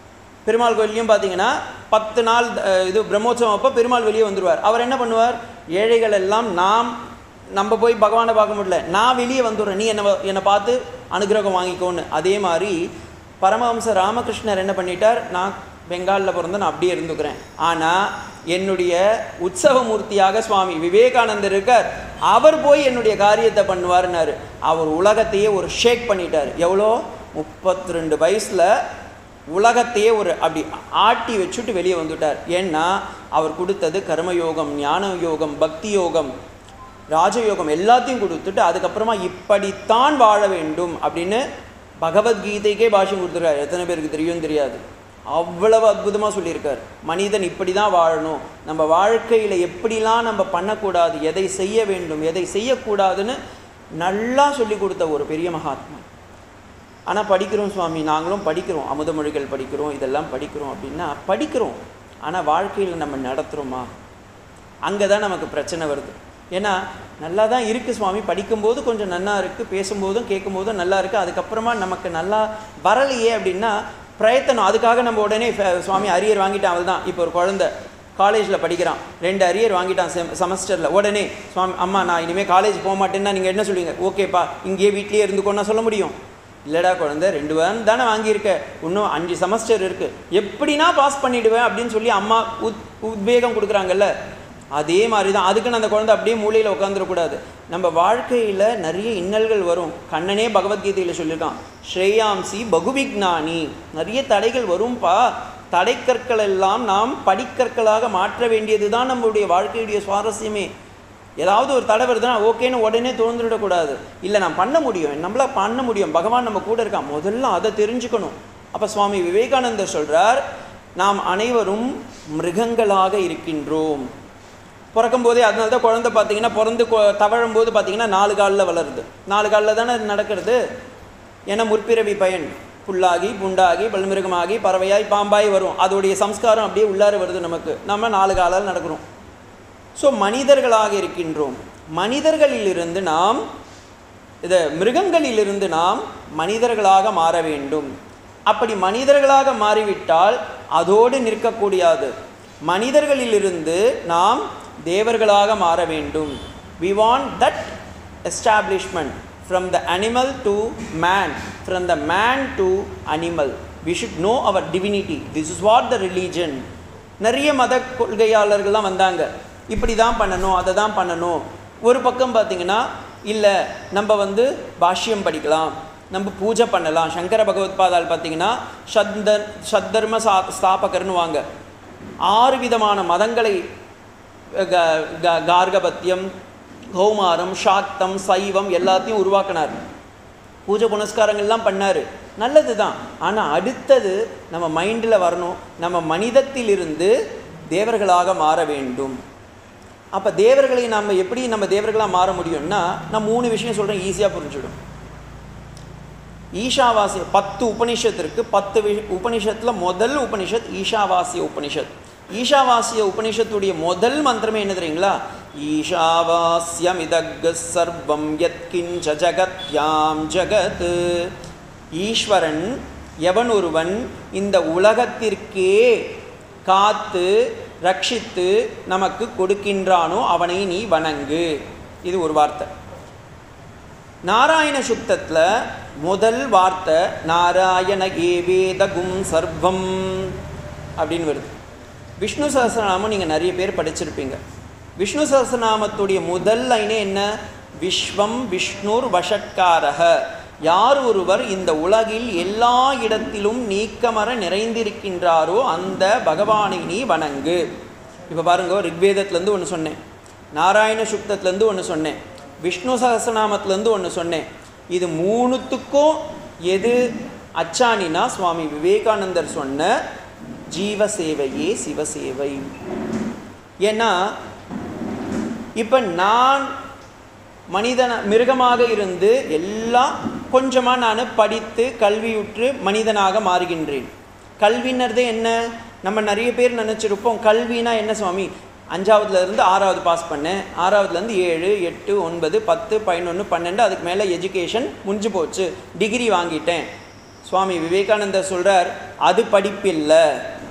பெருமாள் கோயிலையும் பார்த்தீங்கன்னா பத்து நாள் அஹ், இது பிரம்மோற்சவம் அப்போ பெருமாள் வெளியே வந்துடுவார் அவர் என்ன பண்ணுவார் ஏழைகள் எல்லாம் நாம் நம்ம போய் பகவானை பார்க்க முடியல நான் வெளியே வந்துடுறேன் நீ என்னை என்னை பார்த்து அனுகிரகம் வாங்கிக்கோன்னு அதே மாதிரி பரமஹம்ச ராமகிருஷ்ணர் என்ன பண்ணிட்டார் நான் பெங்காலில் பிறந்த நான் அப்படியே இருந்துக்கிறேன் ஆனால் என்னுடைய உற்சவ மூர்த்தியாக சுவாமி விவேகானந்தர் இருக்கார் அவர் போய் என்னுடைய காரியத்தை பண்ணுவார்னாரு அவர் உலகத்தையே ஒரு ஷேக் பண்ணிட்டார் எவ்வளோ முப்பத்தி ரெண்டு வயசில் உலகத்தையே ஒரு அப்படி ஆட்டி வச்சுட்டு வெளியே வந்துட்டார் ஏன்னா அவர் கொடுத்தது கர்மயோகம் ஞான யோகம் பக்தி யோகம் ராஜயோகம் எல்லாத்தையும் கொடுத்துட்டு அதுக்கப்புறமா இப்படித்தான் வாழ வேண்டும் அப்படின்னு பகவத்கீதைக்கே பாஷ்யம் கொடுத்துருக்காரு எத்தனை பேருக்கு தெரியும் தெரியாது அவ்வளவு அற்புதமாக சொல்லியிருக்கார் மனிதன் இப்படி தான் வாழணும் நம்ம வாழ்க்கையில் எப்படிலாம் நம்ம பண்ணக்கூடாது எதை செய்ய வேண்டும் எதை செய்யக்கூடாதுன்னு நல்லா சொல்லி கொடுத்த ஒரு பெரிய மகாத்மா ஆனால் படிக்கிறோம் சுவாமி நாங்களும் படிக்கிறோம் அமுதமொழிகள் படிக்கிறோம் இதெல்லாம் படிக்கிறோம் அப்படின்னா படிக்கிறோம் ஆனால் வாழ்க்கையில் நம்ம நடத்துகிறோமா அங்கே தான் நமக்கு பிரச்சனை வருது ஏன்னா நல்லா தான் இருக்குது சுவாமி படிக்கும்போது கொஞ்சம் நல்லா இருக்குது பேசும்போதும் கேட்கும்போதும் நல்லா இருக்குது அதுக்கப்புறமா நமக்கு நல்லா வரலையே அப்படின்னா பிரயத்தனம் அதுக்காக நம்ம உடனே ஃப- சுவாமி அரியர் வாங்கிட்டான் அவள் தான் இப்போ ஒரு குழந்தை காலேஜில் படிக்கிறான் ரெண்டு அரியர் வாங்கிட்டான் செம் செமஸ்டரில் உடனே சுவாமி அம்மா நான் இனிமேல் காலேஜ் போக மாட்டேன்னா நீங்கள் என்ன சொல்லுவீங்க ஓகேப்பா இங்கேயே வீட்லேயே இருந்துக்கோன்னா சொல்ல முடியும் இல்லைடா குழந்தை ரெண்டு வாரம் தானே வாங்கியிருக்க இன்னும் அஞ்சு செமஸ்டர் இருக்குது எப்படின்னா பாஸ் பண்ணிடுவேன் அப்படின்னு சொல்லி அம்மா உத் உத்வேகம் கொடுக்குறாங்கல்ல அதே மாதிரி தான் அதுக்குன்னு அந்த குழந்தை அப்படியே மூலையில் உட்காந்துடக்கூடாது நம்ம வாழ்க்கையில் நிறைய இன்னல்கள் வரும் கண்ணனே பகவத்கீதையில் சொல்லியிருக்கான் ஸ்ரேயாம்சி பகுவிக்னானி நிறைய தடைகள் வரும்பா தடைக்கற்கள் எல்லாம் நாம் படிக்கற்களாக மாற்ற வேண்டியது தான் நம்மளுடைய வாழ்க்கையுடைய சுவாரஸ்யமே ஏதாவது ஒரு தடை வருதுன்னா ஓகேன்னு உடனே தோன்றுவிடக்கூடாது இல்லை நான் பண்ண முடியும் நம்மளா பண்ண முடியும் பகவான் நம்ம கூட இருக்கான் முதல்ல அதை தெரிஞ்சுக்கணும் அப்போ சுவாமி விவேகானந்தர் சொல்றார் நாம் அனைவரும் மிருகங்களாக இருக்கின்றோம் பிறக்கும் போதே அதனால தான் குழந்தை பார்த்தீங்கன்னா பிறந்து கொ- தவழும் போது பார்த்தீங்கன்னா நாலு காலில் வளருது நாலு காலில் தானே அது நடக்கிறது ஏன்னா முற்பிறவி பயன் புல்லாகி புண்டாகி பல்மிருகமாகி பறவையாய் பாம்பாய் வரும் அதோடைய சம்ஸ்காரம் அப்படியே உள்ளார வருது நமக்கு நம்ம நாலு காலால் நடக்கிறோம் ஸோ மனிதர்களாக இருக்கின்றோம் மனிதர்களிலிருந்து நாம் இது மிருகங்களிலிருந்து நாம் மனிதர்களாக மாற வேண்டும் அப்படி மனிதர்களாக மாறிவிட்டால் அதோடு நிற்கக்கூடியாது மனிதர்களிலிருந்து நாம் தேவர்களாக மாற வேண்டும் we want that establishment from the animal to man from the man to animal we should know our divinity this is what the religion நிறைய மத கொள்கையாளர்கள்லாம் வந்தாங்க இப்படி தான் பண்ணணும் அதை தான் பண்ணணும் ஒரு பக்கம் பார்த்தீங்கன்னா இல்லை நம்ம வந்து பாஷ்யம் படிக்கலாம் நம்ம பூஜை பண்ணலாம் சங்கர பகவத்பாதால் பார்த்தீங்கன்னா சத்தர் சத்தர்ம சா ஸ்தாபகர்னு வாங்க ஆறு விதமான மதங்களை க- க- கார்கபத்தியம் கௌமாரம் சாக்தம் சைவம் எல்லாத்தையும் உருவாக்கினார் பூஜை புனஸ்காரங்கள்லாம் பண்ணார் நல்லது தான் ஆனால் அடுத்தது நம்ம மைண்டில் வரணும் நம்ம மனிதத்திலிருந்து தேவர்களாக மாற வேண்டும் அப்போ தேவர்களை நம்ம எப்படி நம்ம தேவர்களாக மாற முடியும்னா நான் மூணு விஷயம் சொல்கிறேன் ஈஸியாக புரிஞ்சிடும் ஈஷாவாசிய பத்து உபனிஷத் இருக்கு பத்து வி- உபனிஷத்துல முதல் உபனிஷத் ஈஷாவாசிய உபனிஷத் ஈஷாவாசிய உபனிஷத்துடைய முதல் மந்திரமே என்ன தெரியுங்களா ஈஷாவாஸ்யமிதக் சர்வம் யத்கிஞ்ச ஜகத்யாம் ஜகத் ஈஸ்வரன் எவன் ஒருவன் இந்த உலகத்திற்கே காத்து ரட்சித்து நமக்கு கொடுக்கின்றானோ அவனை நீ வணங்கு இது ஒரு வார்த்தை நாராயண சுத்தத்தில் முதல் வார்த்தை நாராயண ஏவேதகும் சர்வம் அப்படின்னு வருது விஷ்ணு சஹஸ்ரநாமம் நீங்கள் நிறைய பேர் படிச்சிருப்பீங்க விஷ்ணு சஹஸ்ரநாமத்துடைய முதல் லைனே என்ன விஸ்வம் விஷ்ணுர் வஷட்காரக யார் ஒருவர் இந்த உலகில் எல்லா இடத்திலும் நீக்கமர நிறைந்திருக்கின்றாரோ அந்த பகவானை நீ வணங்கு இப்போ பாருங்க ரிக்வேதத்துலேருந்து ஒன்று சொன்னேன் நாராயண சுக்தத்துலேருந்து ஒன்று சொன்னேன் விஷ்ணு சகசநாமத்துலேருந்து ஒன்று சொன்னேன் இது மூணுத்துக்கும் எது அச்சாணினா சுவாமி விவேகானந்தர் சொன்ன ஜீவசேவையே சிவசேவை ஏன்னா இப்போ நான் மனிதன மிருகமாக இருந்து எல்லாம் கொஞ்சமாக நான் படித்து கல்வியுற்று மனிதனாக மாறுகின்றேன் கல்வின்னர்தே என்ன நம்ம நிறைய பேர் நினச்சிருப்போம் கல்வினா என்ன சுவாமி அஞ்சாவதுல இருந்து ஆறாவது பாஸ் பண்ணேன் ஆறாவதுலேருந்து ஏழு எட்டு ஒன்பது பத்து பதினொன்று பன்னெண்டு அதுக்கு மேலே எஜுகேஷன் முடிஞ்சு போச்சு டிகிரி வாங்கிட்டேன் சுவாமி விவேகானந்தர் சொல்கிறார் அது படிப்பில்லை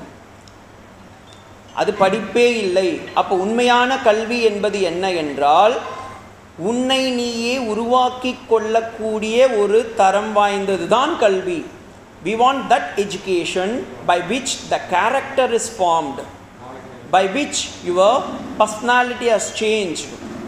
அது படிப்பே இல்லை அப்போ உண்மையான கல்வி என்பது என்ன என்றால் உன்னை நீயே உருவாக்கி கொள்ளக்கூடிய ஒரு தரம் வாய்ந்தது தான் கல்வி we want that education by which the character is formed by which your personality has change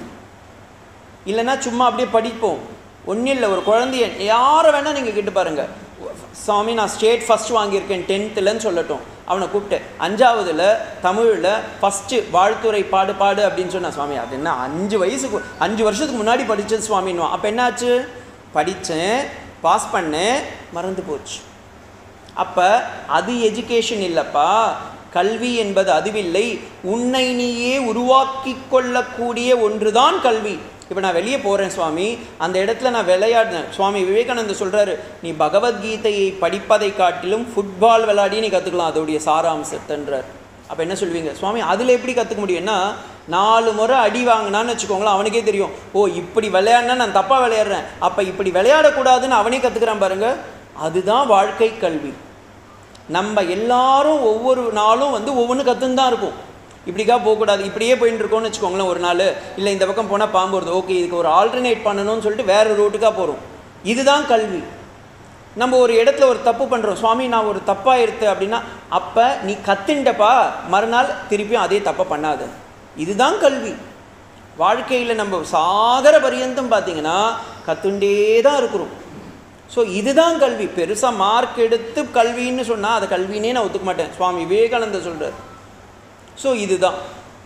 இல்லைன்னா சும்மா அப்படியே படிப்போம் ஒன்றும் இல்லை ஒரு குழந்தைய யாரை வேணால் நீங்கள் கேட்டு பாருங்கள் சாமி நான் ஸ்டேட் ஃபஸ்ட் வாங்கியிருக்கேன் டென்த்துலன்னு சொல்லட்டும் அவனை கூப்பிட்டு அஞ்சாவதுல தமிழில் ஃபஸ்ட்டு வாழ்த்துறை பாடு பாடு அப்படின்னு சொன்னா சுவாமி அது என்ன அஞ்சு வயசுக்கு அஞ்சு வருஷத்துக்கு முன்னாடி படித்தது சுவாமின்வான் அப்போ என்னாச்சு படித்தேன் பாஸ் பண்ணேன் மறந்து போச்சு அப்போ அது எஜுகேஷன் இல்லைப்பா கல்வி என்பது அதுவில்லை உன்னை நீயே உருவாக்கி கொள்ளக்கூடிய ஒன்றுதான் கல்வி இப்போ நான் வெளியே போகிறேன் சுவாமி அந்த இடத்துல நான் விளையாடினேன் சுவாமி விவேகானந்தர் சொல்கிறாரு நீ பகவத்கீதையை படிப்பதை காட்டிலும் ஃபுட்பால் விளையாடி நீ கற்றுக்கலாம் அதோடைய சாராம்சத்தன்றார் அப்போ என்ன சொல்வீங்க சுவாமி அதில் எப்படி கற்றுக்க முடியும்னா நாலு முறை அடி வாங்கினான்னு வச்சுக்கோங்களேன் அவனுக்கே தெரியும் ஓ இப்படி விளையாடினா நான் தப்பாக விளையாடுறேன் அப்போ இப்படி விளையாடக்கூடாதுன்னு அவனே கற்றுக்கிறான் பாருங்க அதுதான் வாழ்க்கை கல்வி நம்ம எல்லாரும் ஒவ்வொரு நாளும் வந்து ஒவ்வொன்று கற்றுன்னு தான் இருக்கும் இப்படிக்கா போகக்கூடாது இப்படியே போயிட்டு இருக்கோம்னு வச்சுக்கோங்களேன் ஒரு நாள் இல்லை இந்த பக்கம் போனால் பாம்பு வருது ஓகே இதுக்கு ஒரு ஆல்டர்னேட் பண்ணணும்னு சொல்லிட்டு வேறு ரூட்டுக்காக போகிறோம் இதுதான் கல்வி நம்ம ஒரு இடத்துல ஒரு தப்பு பண்ணுறோம் சுவாமி நான் ஒரு தப்பாக எடுத்து அப்படின்னா அப்போ நீ கத்துண்டப்பா மறுநாள் திருப்பியும் அதே தப்பை பண்ணாத இதுதான் கல்வி வாழ்க்கையில் நம்ம சாகர பரியந்தம் பார்த்தீங்கன்னா கத்துண்டே தான் இருக்கிறோம் ஸோ இதுதான் கல்வி பெருசாக மார்க் எடுத்து கல்வின்னு சொன்னால் அதை கல்வினே நான் ஒத்துக்க மாட்டேன் சுவாமி விவேகானந்தர் சொல்கிறார் ஸோ இதுதான்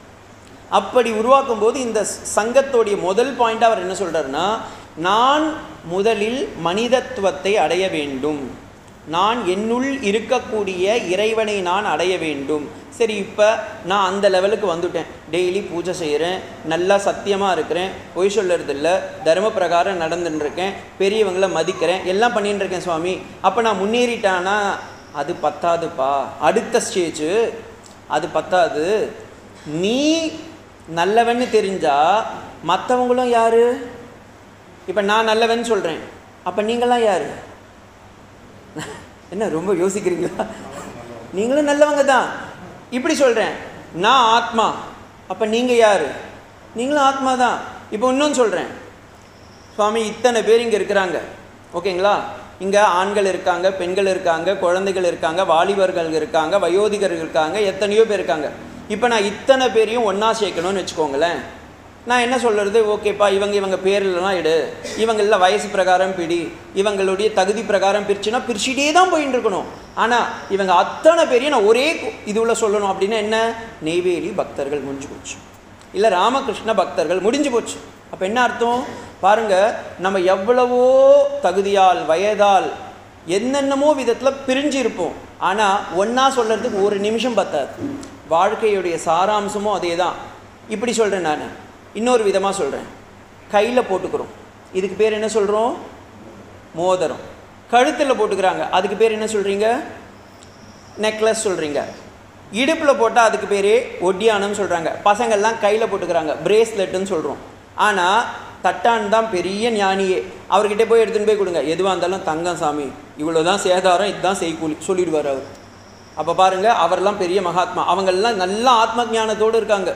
அப்படி உருவாக்கும் போது இந்த சங்கத்தோடைய முதல் பாயிண்ட் அவர் என்ன சொல்கிறாருன்னா நான் முதலில் மனிதத்துவத்தை அடைய வேண்டும் நான் என்னுள் இருக்கக்கூடிய இறைவனை நான் அடைய வேண்டும் சரி இப்போ நான் அந்த லெவலுக்கு வந்துட்டேன் டெய்லி பூஜை செய்கிறேன் நல்லா சத்தியமாக இருக்கிறேன் பொய் சொல்லுறதில்ல தர்ம பிரகாரம் நடந்துட்டு இருக்கேன் பெரியவங்களை மதிக்கிறேன் எல்லாம் பண்ணிட்டு இருக்கேன் சுவாமி அப்போ நான் முன்னேறிட்டானா அது பத்தாதுப்பா அடுத்த ஸ்டேஜு அது பத்தாது நீ நல்லவன்னு தெரிஞ்சா மற்றவங்களும் யாரு இப்போ நான் நல்லவன் சொல்கிறேன் அப்போ நீங்களாம் யார் என்ன ரொம்ப யோசிக்கிறீங்களா நீங்களும் நல்லவங்க தான் இப்படி சொல்கிறேன் நான் ஆத்மா அப்போ நீங்கள் யார் நீங்களும் ஆத்மா தான் இப்போ இன்னொன்று சொல்கிறேன் சுவாமி இத்தனை பேர் இங்கே இருக்கிறாங்க ஓகேங்களா இங்கே ஆண்கள் இருக்காங்க பெண்கள் இருக்காங்க குழந்தைகள் இருக்காங்க வாலிபர்கள் இருக்காங்க வயோதிகர்கள் இருக்காங்க எத்தனையோ பேர் இருக்காங்க இப்போ நான் இத்தனை பேரையும் ஒன்றா சேர்க்கணும்னு வச்சுக்கோங்களேன் நான் என்ன சொல்கிறது ஓகேப்பா இவங்க இவங்க பேர்லாம் எடு இவங்களில் வயசு பிரகாரம் பிடி இவங்களுடைய தகுதி பிரகாரம் பிரிச்சுன்னா பிரிச்சுட்டே தான் போயின்னு இருக்கணும் ஆனால் இவங்க அத்தனை பேரையும் நான் ஒரே இதுவுள்ள சொல்லணும் அப்படின்னா என்ன நெய்வேலி பக்தர்கள் முடிஞ்சு போச்சு இல்லை ராமகிருஷ்ண பக்தர்கள் முடிஞ்சு போச்சு அப்போ என்ன அர்த்தம் பாருங்க நம்ம எவ்வளவோ தகுதியால் வயதால் என்னென்னமோ விதத்தில் பிரிஞ்சு இருப்போம் ஆனால் ஒன்றா சொல்கிறதுக்கு ஒரு நிமிஷம் பத்தாது வாழ்க்கையுடைய சாராம்சமும் அதே தான் இப்படி சொல்கிறேன் நான் இன்னொரு விதமாக சொல்கிறேன் கையில் போட்டுக்கிறோம் இதுக்கு பேர் என்ன சொல்கிறோம் மோதிரம் கழுத்தில் போட்டுக்கிறாங்க அதுக்கு பேர் என்ன சொல்கிறீங்க நெக்லஸ் சொல்கிறீங்க இடுப்பில் போட்டால் அதுக்கு பேர் ஒட்டியானம்னு சொல்கிறாங்க பசங்கள்லாம் கையில் போட்டுக்கிறாங்க பிரேஸ்லெட்டுன்னு சொல்கிறோம் ஆனால் தட்டான் தான் பெரிய ஞானியே அவர்கிட்ட போய் எடுத்துன்னு போய் கொடுங்க எதுவாக இருந்தாலும் தங்கம் சாமி இவ்வளோ தான் சேதாரம் இதுதான் செய்கூலி சொல்லிடுவார் அவர் அப்போ பாருங்கள் அவர்லாம் பெரிய மகாத்மா அவங்கெல்லாம் நல்லா ஆத்ம ஞானத்தோடு இருக்காங்க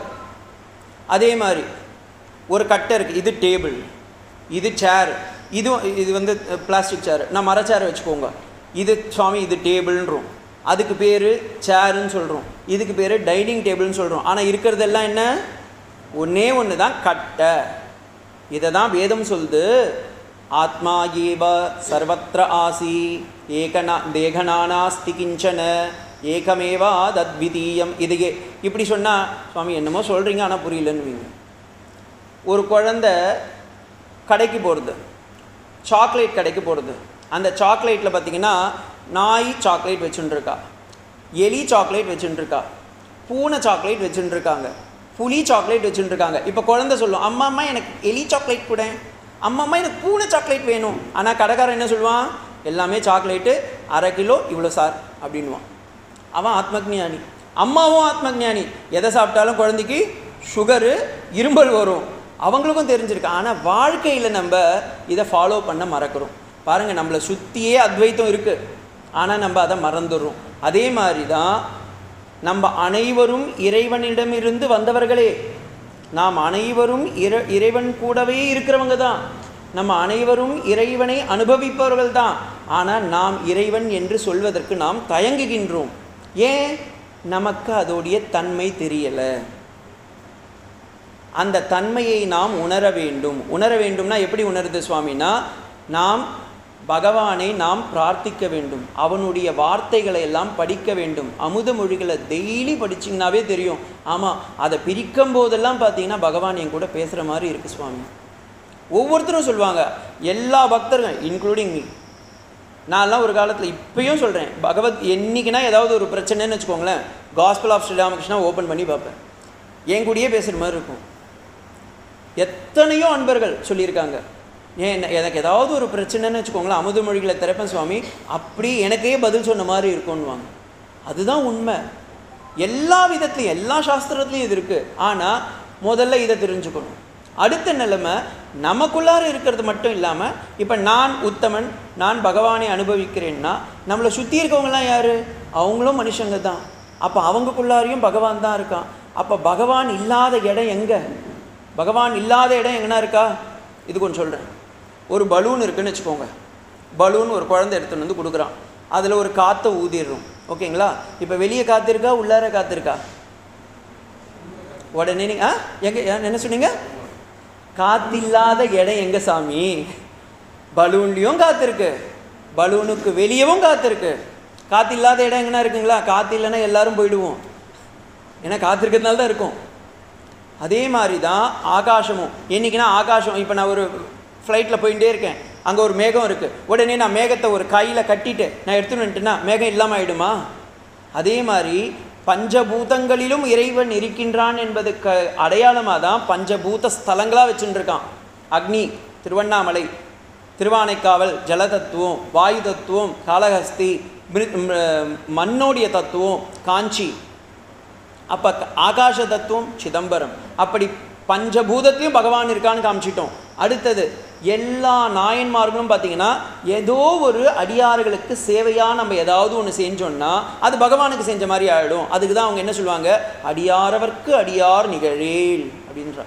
அதே மாதிரி ஒரு கட்டை இருக்குது இது டேபிள் இது சேர் இது இது வந்து பிளாஸ்டிக் சேர் நான் மர சேரை வச்சுக்கோங்க இது சுவாமி இது டேபிள்ன்றோம் அதுக்கு பேர் சேருன்னு சொல்கிறோம் இதுக்கு பேர் டைனிங் டேபிள்னு சொல்கிறோம் ஆனால் இருக்கிறதெல்லாம் என்ன ஒன்றே ஒன்று தான் கட்டை இதை தான் வேதம் சொல்லுது ஆத்மா ஏவ சர்வத்திர ஆசி ஏகனா தேகனானாஸ்தி கிஞ்சன ஏகமேவா தத்விதீயம் இதுகே இப்படி சொன்னால் சுவாமி என்னமோ சொல்கிறீங்க ஆனால் புரியலன்னு ஒரு குழந்த கடைக்கு போகிறது சாக்லேட் கடைக்கு போகிறது அந்த சாக்லேட்டில் பார்த்தீங்கன்னா நாய் சாக்லேட் வச்சுட்டுருக்கா எலி சாக்லேட் வச்சுட்டுருக்கா பூனை சாக்லேட் வச்சுட்டுருக்காங்க புலி சாக்லேட் வச்சுட்டுருக்காங்க இப்போ குழந்தை சொல்லும் அம்மா அம்மா எனக்கு எலி சாக்லேட் கூட அம்மா அம்மா எனக்கு பூனை சாக்லேட் வேணும் ஆனால் கடைக்காரன் என்ன சொல்லுவான் எல்லாமே சாக்லேட்டு அரை கிலோ இவ்வளோ சார் அப்படின்வான் அவன் ஆத்மஜானி அம்மாவும் ஆத்மஜானி எதை சாப்பிட்டாலும் குழந்தைக்கு சுகரு இரும்பல் வரும் அவங்களுக்கும் தெரிஞ்சிருக்கு ஆனால் வாழ்க்கையில் நம்ம இதை ஃபாலோ பண்ண மறக்கிறோம் பாருங்கள் நம்மளை சுற்றியே அத்வைத்தம் இருக்குது ஆனால் நம்ம அதை மறந்துடுறோம் அதே மாதிரி தான் நம்ம அனைவரும் இறைவனிடமிருந்து வந்தவர்களே நாம் அனைவரும் இற இறைவன் கூடவே இருக்கிறவங்க தான் நம்ம அனைவரும் இறைவனை அனுபவிப்பவர்கள் தான் ஆனால் நாம் இறைவன் என்று சொல்வதற்கு நாம் தயங்குகின்றோம் ஏன் நமக்கு அதோடைய தன்மை தெரியலை அந்த தன்மையை நாம் உணர வேண்டும் உணர வேண்டும்னா எப்படி உணருது சுவாமினா நாம் பகவானை நாம் பிரார்த்திக்க வேண்டும் அவனுடைய வார்த்தைகளை எல்லாம் படிக்க வேண்டும் அமுத மொழிகளை டெய்லி படிச்சிங்கனாவே தெரியும் ஆமாம் அதை பிரிக்கும் போதெல்லாம் பார்த்தீங்கன்னா பகவான் என் கூட பேசுகிற மாதிரி இருக்குது சுவாமி ஒவ்வொருத்தரும் சொல்லுவாங்க எல்லா பக்தர்கள் இன்க்ளூடிங் மீ நான்லாம் ஒரு காலத்தில் இப்பயும் சொல்கிறேன் பகவத் என்னைக்குனா ஏதாவது ஒரு பிரச்சனைன்னு வச்சுக்கோங்களேன் காஸ்பல் ஆஃப் ஸ்ரீராமகிருஷ்ணா ஓப்பன் பண்ணி பார்ப்பேன் என் கூடயே பேசுகிற மாதிரி இருக்கும் எத்தனையோ அன்பர்கள் சொல்லியிருக்காங்க ஏன் என்ன- எனக்கு ஏதாவது ஒரு பிரச்சனைன்னு வச்சுக்கோங்களேன் அமுத மொழிகளை திறப்பேன் சுவாமி அப்படி எனக்கே பதில் சொன்ன மாதிரி இருக்கும்னுவாங்க அதுதான் உண்மை எல்லா விதத்துலையும் எல்லா சாஸ்திரத்துலையும் இது இருக்குது ஆனால் முதல்ல இதை தெரிஞ்சுக்கணும் அடுத்த நிலைமை நமக்குள்ளார இருக்கிறது மட்டும் இல்லாமல் இப்போ நான் உத்தமன் நான் பகவானை அனுபவிக்கிறேன்னா நம்மளை சுற்றி இருக்கவங்கலாம் யார் அவங்களும் மனுஷங்க தான் அப்போ அவங்களுக்குள்ளாரையும் பகவான் தான் இருக்கான் அப்போ பகவான் இல்லாத இடம் எங்கே பகவான் இல்லாத இடம் எங்கன்னா இருக்கா இது கொஞ்சம் சொல்கிறேன் ஒரு பலூன் இருக்குன்னு வச்சுக்கோங்க பலூன் ஒரு குழந்தை எடுத்துன்னு வந்து கொடுக்குறான் அதில் ஒரு காற்றை ஊதிடுறோம் ஓகேங்களா இப்போ வெளியே காற்று இருக்கா உள்ளார காற்று இருக்கா உடனே நீங்க- ஆ எங்க ஏன் என்ன சொன்னீங்க காத்தில்லாத இடம் எங்க சாமி பலூன்லேயும் காத்து இருக்கு பலூனுக்கு வெளியவும் காத்து இருக்கு காத்து இல்லாத இடம் எங்கன்னா இருக்குங்களா காத்து இல்லைன்னா எல்லாரும் போயிடுவோம் ஏன்னா காத்து இருக்கிறதுனால தான் இருக்கும் அதே மாதிரி தான் ஆகாசமும் என்னைக்குன்னா ஆகாசம் இப்போ நான் ஒரு ஃப்ளைட்டில் போயிட்டே இருக்கேன் அங்கே ஒரு மேகம் இருக்குது உடனே நான் மேகத்தை ஒரு கையில் கட்டிட்டு நான் எடுத்துன்னு வந்துட்டேன்னா மேகம் இல்லாமல் ஆயிடுமா அதே மாதிரி பஞ்சபூதங்களிலும் இறைவன் இருக்கின்றான் என்பதுக்கு அடையாளமாக தான் பஞ்சபூத ஸ்தலங்களாக வச்சுட்டு இருக்கான் அக்னி திருவண்ணாமலை திருவானைக்காவல் ஜலதத்துவம் வாயு தத்துவம் காளஹஸ்தி மிரு- ம், மண்ணோடைய தத்துவம் காஞ்சி அப்போ ஆகாச தத்துவம் சிதம்பரம் அப்படி பஞ்சபூதத்தையும் பகவான் இருக்கான்னு காமிச்சிட்டோம் அடுத்தது எல்லா நாயன்மார்களும் பார்த்தீங்கன்னா ஏதோ ஒரு அடியார்களுக்கு சேவையாக நம்ம ஏதாவது ஒன்று செஞ்சோம்னா அது பகவானுக்கு செஞ்ச மாதிரி ஆகிடும் அதுக்கு தான் அவங்க என்ன சொல்லுவாங்க அடியாரவர்க்கு அடியார் நிகழேல் அப்படின்ற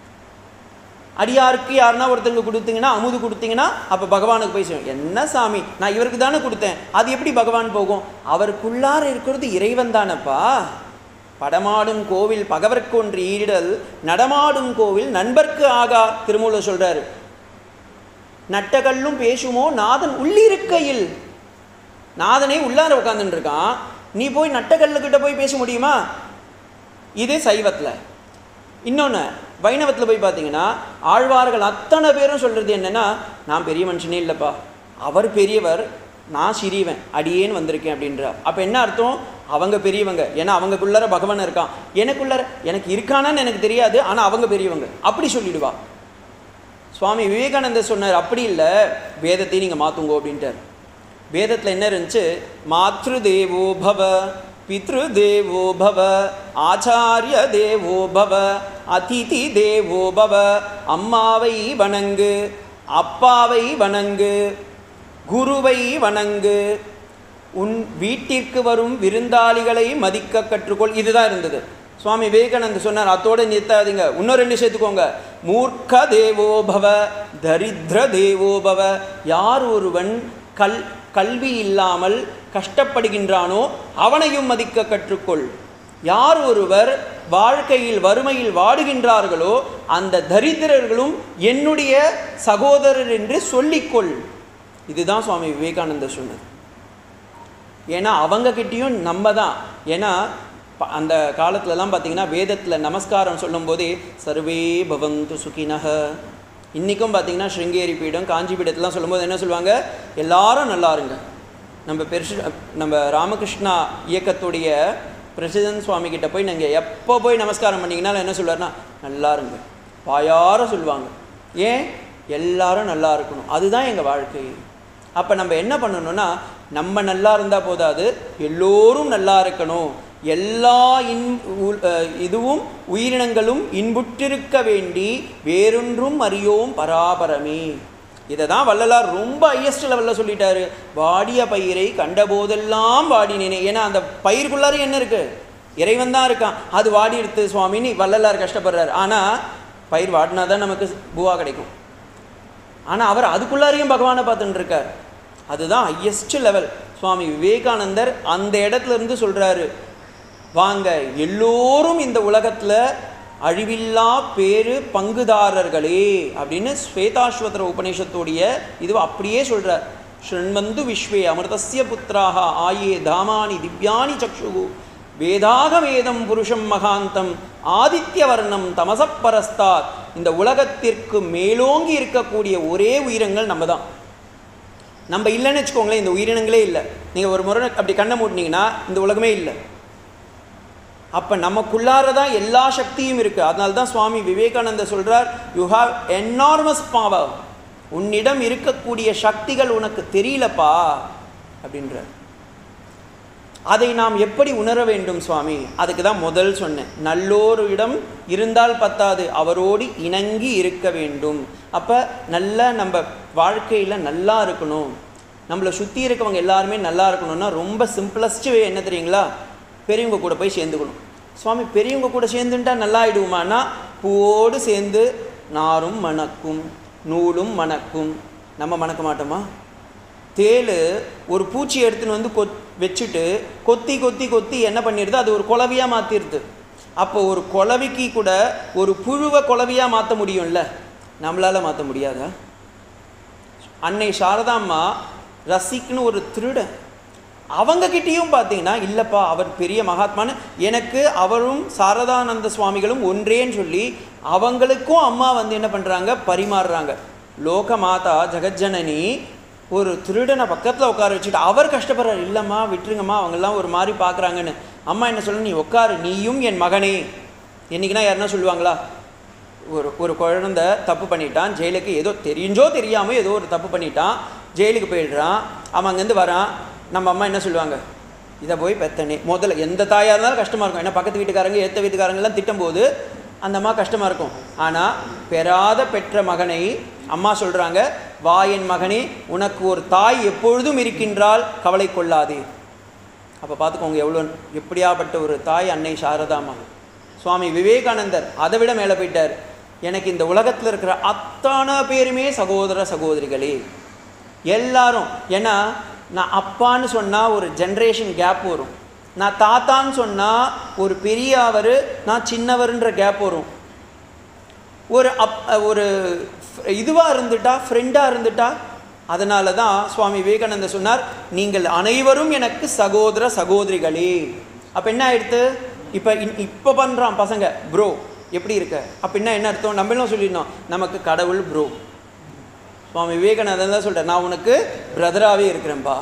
அடியாருக்கு யாருன்னா ஒருத்தங்க கொடுத்தீங்கன்னா அமுது கொடுத்தீங்கன்னா அப்போ பகவானுக்கு போய் செய்யும் என்ன சாமி நான் இவருக்கு தானே கொடுத்தேன் அது எப்படி பகவான் போகும் அவருக்குள்ளார இருக்கிறது இறைவன் தானப்பா படமாடும் கோவில் பகவர்க்கொன்று ஈடல் நடமாடும் கோவில் நண்பர்க்கு ஆகா திருமூலர் சொல்றாரு நட்டகல்லும் பேசுமோ நாதன் உள்ளிருக்கையில் நாதனே உள்ளார உட்காந்துட்டு இருக்கான் நீ போய் நட்டகல்லுக்கிட்ட போய் பேச முடியுமா இது சைவத்தில் இன்னொன்று வைணவத்தில் போய் பார்த்தீங்கன்னா ஆழ்வார்கள் அத்தனை பேரும் சொல்கிறது என்னென்னா நான் பெரிய மனுஷனே இல்லைப்பா அவர் பெரியவர் நான் சிறியவன் அடியேன்னு வந்திருக்கேன் அப்படின்றார் அப்போ என்ன அர்த்தம் அவங்க பெரியவங்க ஏன்னா அவங்களுக்குள்ளார பகவான் இருக்கான் எனக்குள்ளார எனக்கு இருக்கானான்னு எனக்கு தெரியாது ஆனால் அவங்க பெரியவங்க அப்படி சொல்லிடுவா சுவாமி விவேகானந்தர் சொன்னார் அப்படி இல்லை வேதத்தை நீங்கள் மாற்றுங்கோ அப்படின்ட்டார் வேதத்தில் என்ன இருந்துச்சு மாத்ரு தேவோ பவ பித்ரு தேவோ பவ ஆச்சாரிய தேவோ பவ அதிதி தேவோ பவ அம்மாவை வணங்கு அப்பாவை வணங்கு குருவை வணங்கு உன் வீட்டிற்கு வரும் விருந்தாளிகளை மதிக்க கற்றுக்கொள் இதுதான் இருந்தது சுவாமி விவேகானந்தர் சொன்னார் அத்தோட நிறுத்தாதீங்க இன்னும் ரெண்டு சேர்த்துக்கோங்க மூர்க்க தேவோ பவ தரித்திர தேவோ பவ யார் ஒருவன் கல் கல்வி இல்லாமல் கஷ்டப்படுகின்றானோ அவனையும் மதிக்க கற்றுக்கொள் யார் ஒருவர் வாழ்க்கையில் வறுமையில் வாடுகின்றார்களோ அந்த தரித்திரர்களும் என்னுடைய சகோதரர் என்று சொல்லிக்கொள் இதுதான் சுவாமி விவேகானந்தர் சொன்னது ஏன்னா அவங்கக்கிட்டேயும் நம்ம தான் ஏன்னா ப- அந்த காலத்துலலாம் பார்த்தீங்கன்னா வேதத்தில் நமஸ்காரம் சொல்லும்போதே சர்வே பவந்து சுகினஹ இன்றைக்கும் பார்த்தீங்கன்னா ஸ்ருங்கேரி பீடம் காஞ்சி பீடத்தெலாம் சொல்லும்போது என்ன சொல்லுவாங்க எல்லாரும் நல்லா இருங்க நம்ம பெருசு நம்ம ராமகிருஷ்ணா இயக்கத்துடைய பிரசிடன்ட் சுவாமி கிட்ட போய் நீங்கள் எப்போ போய் நமஸ்காரம் பண்ணீங்கன்னா என்ன சொல்லுவார்னா நல்லா இருங்க வாயார சொல்லுவாங்க ஏன் எல்லாரும் நல்லா இருக்கணும் அதுதான் எங்கள் வாழ்க்கை அப்போ நம்ம என்ன பண்ணணும்னா நம்ம நல்லா இருந்தால் போதாது எல்லோரும் நல்லா இருக்கணும் எல்லா இன் உ- அஹ் இதுவும் உயிரினங்களும் இன்புற்றிருக்க வேண்டி வேறொன்றும் அறியோம் பராபரமே இதை தான் வள்ளலார் ரொம்ப ஹையஸ்ட் லெவலில் சொல்லிட்டாரு வாடிய பயிரை கண்டபோதெல்லாம் வாடினேனே ஏன்னா அந்த பயிருக்குள்ளார என்ன இருக்கு இறைவன் தான் இருக்கான் அது வாடி எடுத்து சுவாமின்னு வள்ளலார் கஷ்டப்படுறாரு ஆனால் பயிர் வாடினா தான் நமக்கு பூவா கிடைக்கும் ஆனால் அவர் அதுக்குள்ளாரையும் பகவானை பார்த்துட்டு இருக்கார் அதுதான் ஹையஸ்ட் லெவல் சுவாமி விவேகானந்தர் அந்த இடத்துல இருந்து சொல்கிறாரு வாங்க எல்லோரும் இந்த உலகத்தில் அழிவில்லா பேரு பங்குதாரர்களே அப்படின்னு ஸ்வேதாஸ்வதர உபநிஷத்துடைய இது அப்படியே சொல்கிறார் ஸ்ருண்வந்து விஸ்வே அமிர்தஸ்ய புத்திராக ஆயே தாமானி திவ்யானி சக்ஷுகு வேதாக வேதம் புருஷம் மகாந்தம் ஆதித்ய வர்ணம் தமசப்பரஸ்தாத் இந்த உலகத்திற்கு மேலோங்கி இருக்கக்கூடிய ஒரே உயிரங்கள் நம்ம தான் நம்ம இல்லைன்னு வச்சுக்கோங்களேன் இந்த உயிரினங்களே இல்லை நீங்கள் ஒரு முறை அப்படி கண்ணை மூட்டினீங்கன்னா இந்த உலகமே இல்லை அப்போ நமக்குள்ளார தான் எல்லா சக்தியும் இருக்குது அதனால தான் சுவாமி விவேகானந்த சொல்கிறார் யூ ஹாவ் என்னார்மஸ் பவர் உன்னிடம் இருக்கக்கூடிய சக்திகள் உனக்கு தெரியலப்பா அப்படின்றார் அதை நாம் எப்படி உணர வேண்டும் சுவாமி அதுக்கு தான் முதல் சொன்னேன் நல்லோரிடம் இருந்தால் பத்தாது அவரோடு இணங்கி இருக்க வேண்டும் அப்போ நல்லா நம்ம வாழ்க்கையில் நல்லா இருக்கணும் நம்மளை சுற்றி இருக்கவங்க எல்லாருமே நல்லா இருக்கணும்னா ரொம்ப சிம்பிளஸ்ட் வே என்ன தெரியுங்களா பெரியவங்க கூட போய் சேர்ந்துக்கணும் சுவாமி பெரியவங்க கூட சேர்ந்துட்டா நல்லா ஆயிடுவோமானா பூவோடு சேர்ந்து நாரும் மணக்கும் நூலும் மணக்கும் நம்ம மணக்க மாட்டோமா தேள் ஒரு பூச்சி எடுத்துன்னு வந்து கொத் வச்சுட்டு கொத்தி கொத்தி கொத்தி என்ன பண்ணிடுது அது ஒரு குளவியாக மாற்றிடுது அப்போ ஒரு குளவிக்கு கூட ஒரு புழுவை குளவியாக மாற்ற முடியும்ல நம்மளால் மாற்ற முடியாதா அன்னை சாரதாம்மா ரசிக்னு ஒரு திருடன் அவங்கக்கிட்டேயும் பார்த்தீங்கன்னா இல்லைப்பா அவர் பெரிய மகாத்மான்னு எனக்கு அவரும் சாரதானந்த சுவாமிகளும் ஒன்றேன்னு சொல்லி அவங்களுக்கும் அம்மா வந்து என்ன பண்ணுறாங்க பரிமாறுறாங்க லோக மாதா ஜெகஜனனி ஒரு திருடனை பக்கத்தில் உட்கார வச்சுட்டு அவர் கஷ்டப்படுறாரு இல்லைம்மா விட்டுருங்கம்மா அவங்கெல்லாம் ஒரு மாதிரி பார்க்குறாங்கன்னு அம்மா என்ன சொல்ல நீ உட்காரு நீயும் என் மகனே என்னைக்குன்னா யாருன்னா சொல்லுவாங்களா ஒரு ஒரு குழந்த தப்பு பண்ணிட்டான் ஜெயிலுக்கு ஏதோ தெரிஞ்சோ தெரியாமல் ஏதோ ஒரு தப்பு பண்ணிட்டான் ஜெயிலுக்கு போயிடுறான் அவன் அங்கேருந்து வரான் நம்ம அம்மா என்ன சொல்லுவாங்க இதை போய் பெத்தனே முதல்ல எந்த தாயாக இருந்தாலும் கஷ்டமாக இருக்கும் ஏன்னா பக்கத்து வீட்டுக்காரங்க ஏற்ற வீட்டுக்காரங்கெல்லாம் திட்டும்போது அந்த அம்மா கஷ்டமாக இருக்கும் ஆனால் பெறாத பெற்ற மகனை அம்மா சொல்கிறாங்க வா என் மகனே உனக்கு ஒரு தாய் எப்பொழுதும் இருக்கின்றால் கவலை கொள்ளாதே அப்போ பார்த்துக்கோங்க எவ்வளோ எப்படியாப்பட்ட ஒரு தாய் அன்னை சாரதாமா சுவாமி விவேகானந்தர் அதை விட மேலே போயிட்டார் எனக்கு இந்த உலகத்தில் இருக்கிற அத்தனை பேருமே சகோதர சகோதரிகளே எல்லாரும் ஏன்னா நான் அப்பான்னு சொன்னால் ஒரு ஜென்ரேஷன் கேப் வரும் நான் தாத்தான்னு சொன்னால் ஒரு பெரிய அவர் நான் சின்னவர்ன்ற கேப் வரும் ஒரு அப் ஒரு இதுவாக இருந்துட்டா ஃப்ரெண்டாக இருந்துட்டா அதனால தான் சுவாமி விவேகானந்தர் சொன்னார் நீங்கள் அனைவரும் எனக்கு சகோதர சகோதரிகளே அப்போ என்ன ஆயிடுத்து இப்போ இப்போ பண்ணுறான் பசங்க ப்ரோ எப்படி இருக்க அப்படின்னா என்ன அர்த்தம் நம்மளும் சொல்லிடணும் நமக்கு கடவுள் ப்ரோ சுவாமி விவேகானந்தர் தான் சொல்கிறார் நான் உனக்கு பிரதராகவே இருக்கிறேன்பா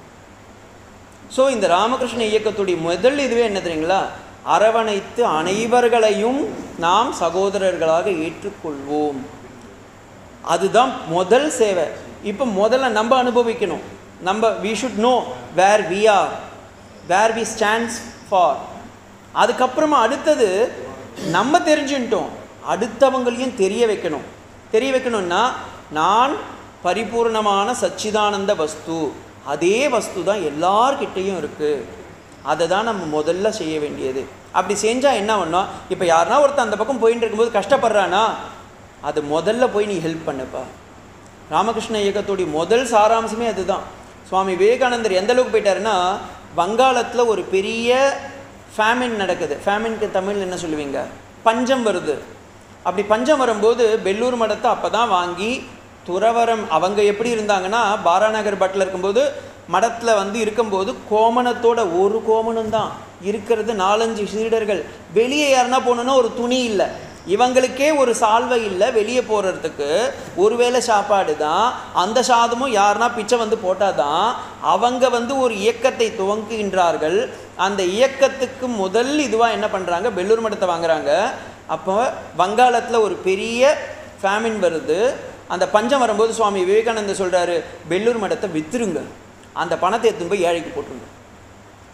ஸோ இந்த ராமகிருஷ்ண இயக்கத்துடைய முதல் இதுவே என்ன தெரியுங்களா அரவணைத்து அனைவர்களையும் நாம் சகோதரர்களாக ஏற்றுக்கொள்வோம் அதுதான் முதல் சேவை இப்போ முதல்ல நம்ம அனுபவிக்கணும் நம்ம we should know where we are where we stands for அதுக்கப்புறமா அடுத்தது நம்ம தெரிஞ்சுட்டோம் அடுத்தவங்களையும் தெரிய வைக்கணும் தெரிய வைக்கணும்னா நான் பரிபூர்ணமான சச்சிதானந்த வஸ்து அதே வஸ்து தான் எல்லார்கிட்டேயும் இருக்குது அதை தான் நம்ம முதல்ல செய்ய வேண்டியது அப்படி செஞ்சால் என்ன பண்ணோம் இப்போ யாருனா ஒருத்தன் அந்த பக்கம் போயிட்டு இருக்கும்போது கஷ்டப்படுறானா அது முதல்ல போய் நீ ஹெல்ப் பண்ணுப்பா ராமகிருஷ்ண இயக்கத்துடைய முதல் சாராம்சமே அதுதான் சுவாமி விவேகானந்தர் எந்த அளவுக்கு போயிட்டாருன்னா வங்காளத்தில் ஒரு பெரிய ஃபேமின் நடக்குது ஃபேமின்க்கு தமிழ் என்ன சொல்லுவீங்க பஞ்சம் வருது அப்படி பஞ்சம் வரும்போது பெல்லூர் மடத்தை அப்போ தான் வாங்கி துறவரம் அவங்க எப்படி இருந்தாங்கன்னா பாராநகர் பட்டில் இருக்கும்போது மடத்தில் வந்து இருக்கும்போது கோமணத்தோட ஒரு கோமணம் தான் இருக்கிறது நாலஞ்சு சீடர்கள் வெளியே யாருன்னா போகணுன்னா ஒரு துணி இல்லை இவங்களுக்கே ஒரு சால்வை இல்லை வெளியே போகிறதுக்கு ஒருவேளை சாப்பாடு தான் அந்த சாதமும் யாருன்னா பிச்சை வந்து போட்டால் தான் அவங்க வந்து ஒரு இயக்கத்தை துவங்குகின்றார்கள் அந்த இயக்கத்துக்கு முதல் இதுவாக என்ன பண்ணுறாங்க பெல்லூர் மடத்தை வாங்குறாங்க அப்போ வங்காளத்தில் ஒரு பெரிய ஃபேமின் வருது அந்த பஞ்சம் வரும்போது சுவாமி விவேகானந்தர் சொல்கிறாரு பெல்லூர் மடத்தை விற்றுருங்க அந்த பணத்தை எடுத்துன்னு போய் ஏழைக்கு போட்டுருங்க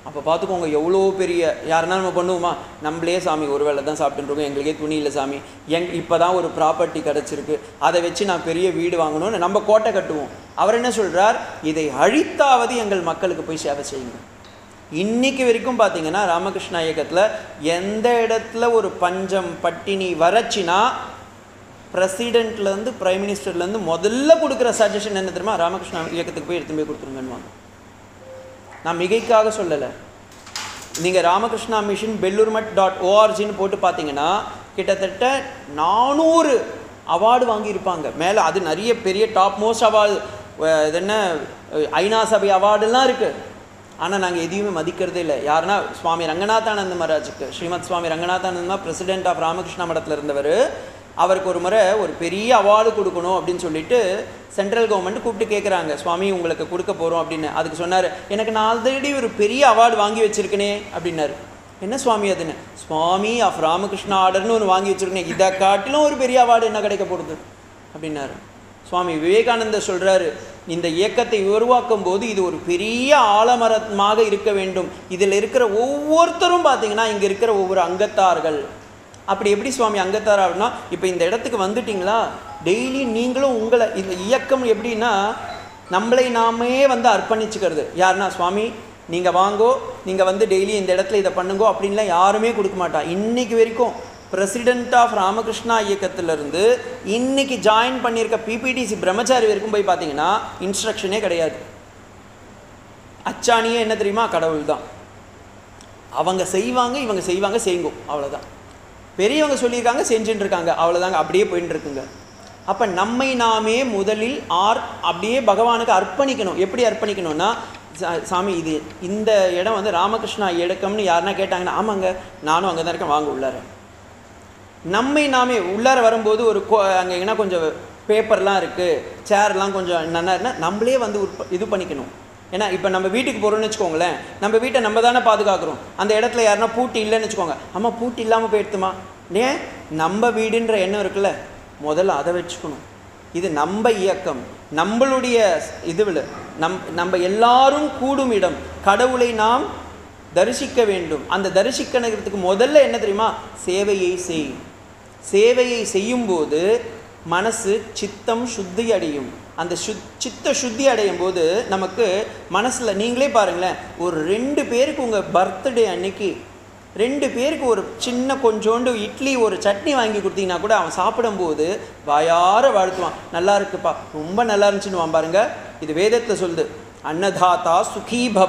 அப்போ பார்த்துக்கோங்க எவ்வளோ பெரிய யாருன்னா நம்ம பண்ணுவோமா நம்மளே சாமி ஒரு வேளை தான் சாப்பிட்டுருக்கோம் எங்களுக்கே துணி இல்லை சாமி எங் இப்போ தான் ஒரு ப்ராப்பர்ட்டி கிடச்சிருக்கு அதை வச்சு நான் பெரிய வீடு வாங்கணும்னு நம்ம கோட்டை கட்டுவோம் அவர் என்ன சொல்கிறார் இதை அழித்தாவது எங்கள் மக்களுக்கு போய் சேவை செய்யுங்க இன்னைக்கு வரைக்கும் பார்த்தீங்கன்னா ராமகிருஷ்ணா இயக்கத்தில் எந்த இடத்துல ஒரு பஞ்சம் பட்டினி வறட்சினா பிரசிடென்ட்லேருந்து பிரைம் மினிஸ்டர்லேருந்து முதல்ல கொடுக்குற சஜஷன் என்ன தெரியுமா ராமகிருஷ்ணா இயக்கத்துக்கு போய் எடுத்துன்னு போய் கொடுத்துருங்கன்னு நான் மிகைக்காக சொல்லலை நீங்கள் ராமகிருஷ்ணா மிஷன் பெல்லூர்மட் டாட் ஓஆர்ஜின்னு போட்டு பார்த்தீங்கன்னா கிட்டத்தட்ட நானூறு அவார்டு வாங்கியிருப்பாங்க மேலே அது நிறைய பெரிய டாப் மோஸ்ட் அவார்டு இது என்ன அஹ், ஐநா சபை அவார்டுலாம் இருக்குது ஆனால் நாங்கள் எதையுமே மதிக்கிறதே இல்லை யாருன்னா சுவாமி ரங்கநாதானந்த மகாராஜுக்கு ஸ்ரீமத் சுவாமி ரங்கநாதானந்தா பிரசிடென்ட் ஆஃப் ராமகிருஷ்ணா மடத்தில் இருந்தவர் அவருக்கு ஒரு முறை ஒரு பெரிய அவார்டு கொடுக்கணும் அப்படின்னு சொல்லிட்டு சென்ட்ரல் கவர்மெண்ட் கூப்பிட்டு கேட்குறாங்க சுவாமி உங்களுக்கு கொடுக்க போகிறோம் அப்படின்னு அதுக்கு சொன்னார் எனக்கு நான் ஆல்ரெடி ஒரு பெரிய அவார்டு வாங்கி வச்சிருக்கனே அப்படின்னாரு என்ன சுவாமி அதுன்னு சுவாமி ஆஃப் ராமகிருஷ்ணா ஆர்டர்னு ஒன்று வாங்கி வச்சிருக்கேன் இதை காட்டிலும் ஒரு பெரிய அவார்டு என்ன கிடைக்க போகுது அப்படின்னாரு சுவாமி விவேகானந்தர் சொல்றாரு இந்த இயக்கத்தை உருவாக்கும் போது இது ஒரு பெரிய ஆலமரமாக இருக்க வேண்டும் இதில் இருக்கிற ஒவ்வொருத்தரும் பார்த்தீங்கன்னா இங்கே இருக்கிற ஒவ்வொரு அங்கத்தார்கள் அப்படி எப்படி சுவாமி அங்கத்தார் அப்படின்னா இப்போ இந்த இடத்துக்கு வந்துட்டீங்களா டெய்லி நீங்களும் உங்களை இந்த இயக்கம் எப்படின்னா நம்மளை நாமே வந்து அர்ப்பணிச்சுக்கிறது யாருன்னா சுவாமி நீங்கள் வாங்கோ நீங்கள் வந்து டெய்லி இந்த இடத்துல இதை பண்ணுங்கோ அப்படின்லாம் யாருமே கொடுக்க மாட்டா இன்னைக்கு வரைக்கும் பிரசிடென்ட் ஆஃப் ராமகிருஷ்ணா இயக்கத்திலிருந்து இன்னைக்கு ஜாயின் பண்ணியிருக்க பிபிடிசி பிரம்மச்சாரி வரைக்கும் போய் பார்த்தீங்கன்னா இன்ஸ்ட்ரக்ஷனே கிடையாது அச்சாணியே என்ன தெரியுமா கடவுள் தான் அவங்க செய்வாங்க இவங்க செய்வாங்க செய்யுங்கோ அவ்வளோதான் பெரியவங்க சொல்லியிருக்காங்க செஞ்சுட்டு இருக்காங்க அவ்வளோதாங்க அப்படியே போயின்னு இருக்குங்க அப்போ நம்மை நாமே முதலில் ஆர் அப்படியே பகவானுக்கு அர்ப்பணிக்கணும் எப்படி அர்ப்பணிக்கணும்னா சா- சாமி இது இந்த இடம் வந்து ராமகிருஷ்ணா இடக்கம்னு யாருன்னா கேட்டாங்கன்னா ஆமாங்க நானும் அங்கே தான் இருக்கேன் வாங்க உள்ளார நம்மை நாமே உள்ளார வரும்போது ஒரு கொ- அங்கே எங்கன்னா கொஞ்சம் பேப்பர்லாம் இருக்குது சேர்லாம் கொஞ்சம் நல்லா இருந்தா நம்மளே வந்து உற்ப இது பண்ணிக்கணும் ஏன்னா இப்போ நம்ம வீட்டுக்கு போகிறோம்னு வச்சுக்கோங்களேன் நம்ம வீட்டை நம்ம தானே பாதுகாக்கிறோம் அந்த இடத்துல யாருன்னா பூட்டி இல்லைன்னு வச்சுக்கோங்க அம்மா பூட்டி இல்லாமல் போயிடுத்துமா ஏன் நம்ம வீடுன்ற எண்ணம் இருக்குல்ல முதல்ல அதை வச்சுக்கணும் இது நம்ம இயக்கம் நம்மளுடைய இதுவில் நம் நம்ம எல்லாரும் கூடும் இடம் கடவுளை நாம் தரிசிக்க வேண்டும் அந்த தரிசிக்கணுங்கிறதுக்கு முதல்ல என்ன தெரியுமா சேவையை செய் சேவையை செய்யும்போது மனசு சித்தம் சுத்தி அடையும் அந்த சுத் சித்த சுத்தி அடையும் போது நமக்கு மனசில் நீங்களே பாருங்களேன் ஒரு ரெண்டு பேருக்கு உங்கள் பர்த்டே அன்னைக்கு ரெண்டு பேருக்கு ஒரு சின்ன கொஞ்சோண்டு இட்லி ஒரு சட்னி வாங்கி கொடுத்தீங்கன்னா கூட அவன் சாப்பிடும்போது வாயார வாழ்த்துவான் நல்லா இருக்குப்பா ரொம்ப நல்லா இருந்துச்சுன்னு பாருங்க இது வேதத்தில் சொல்லுது அன்னதாத்தா சுகீ பவ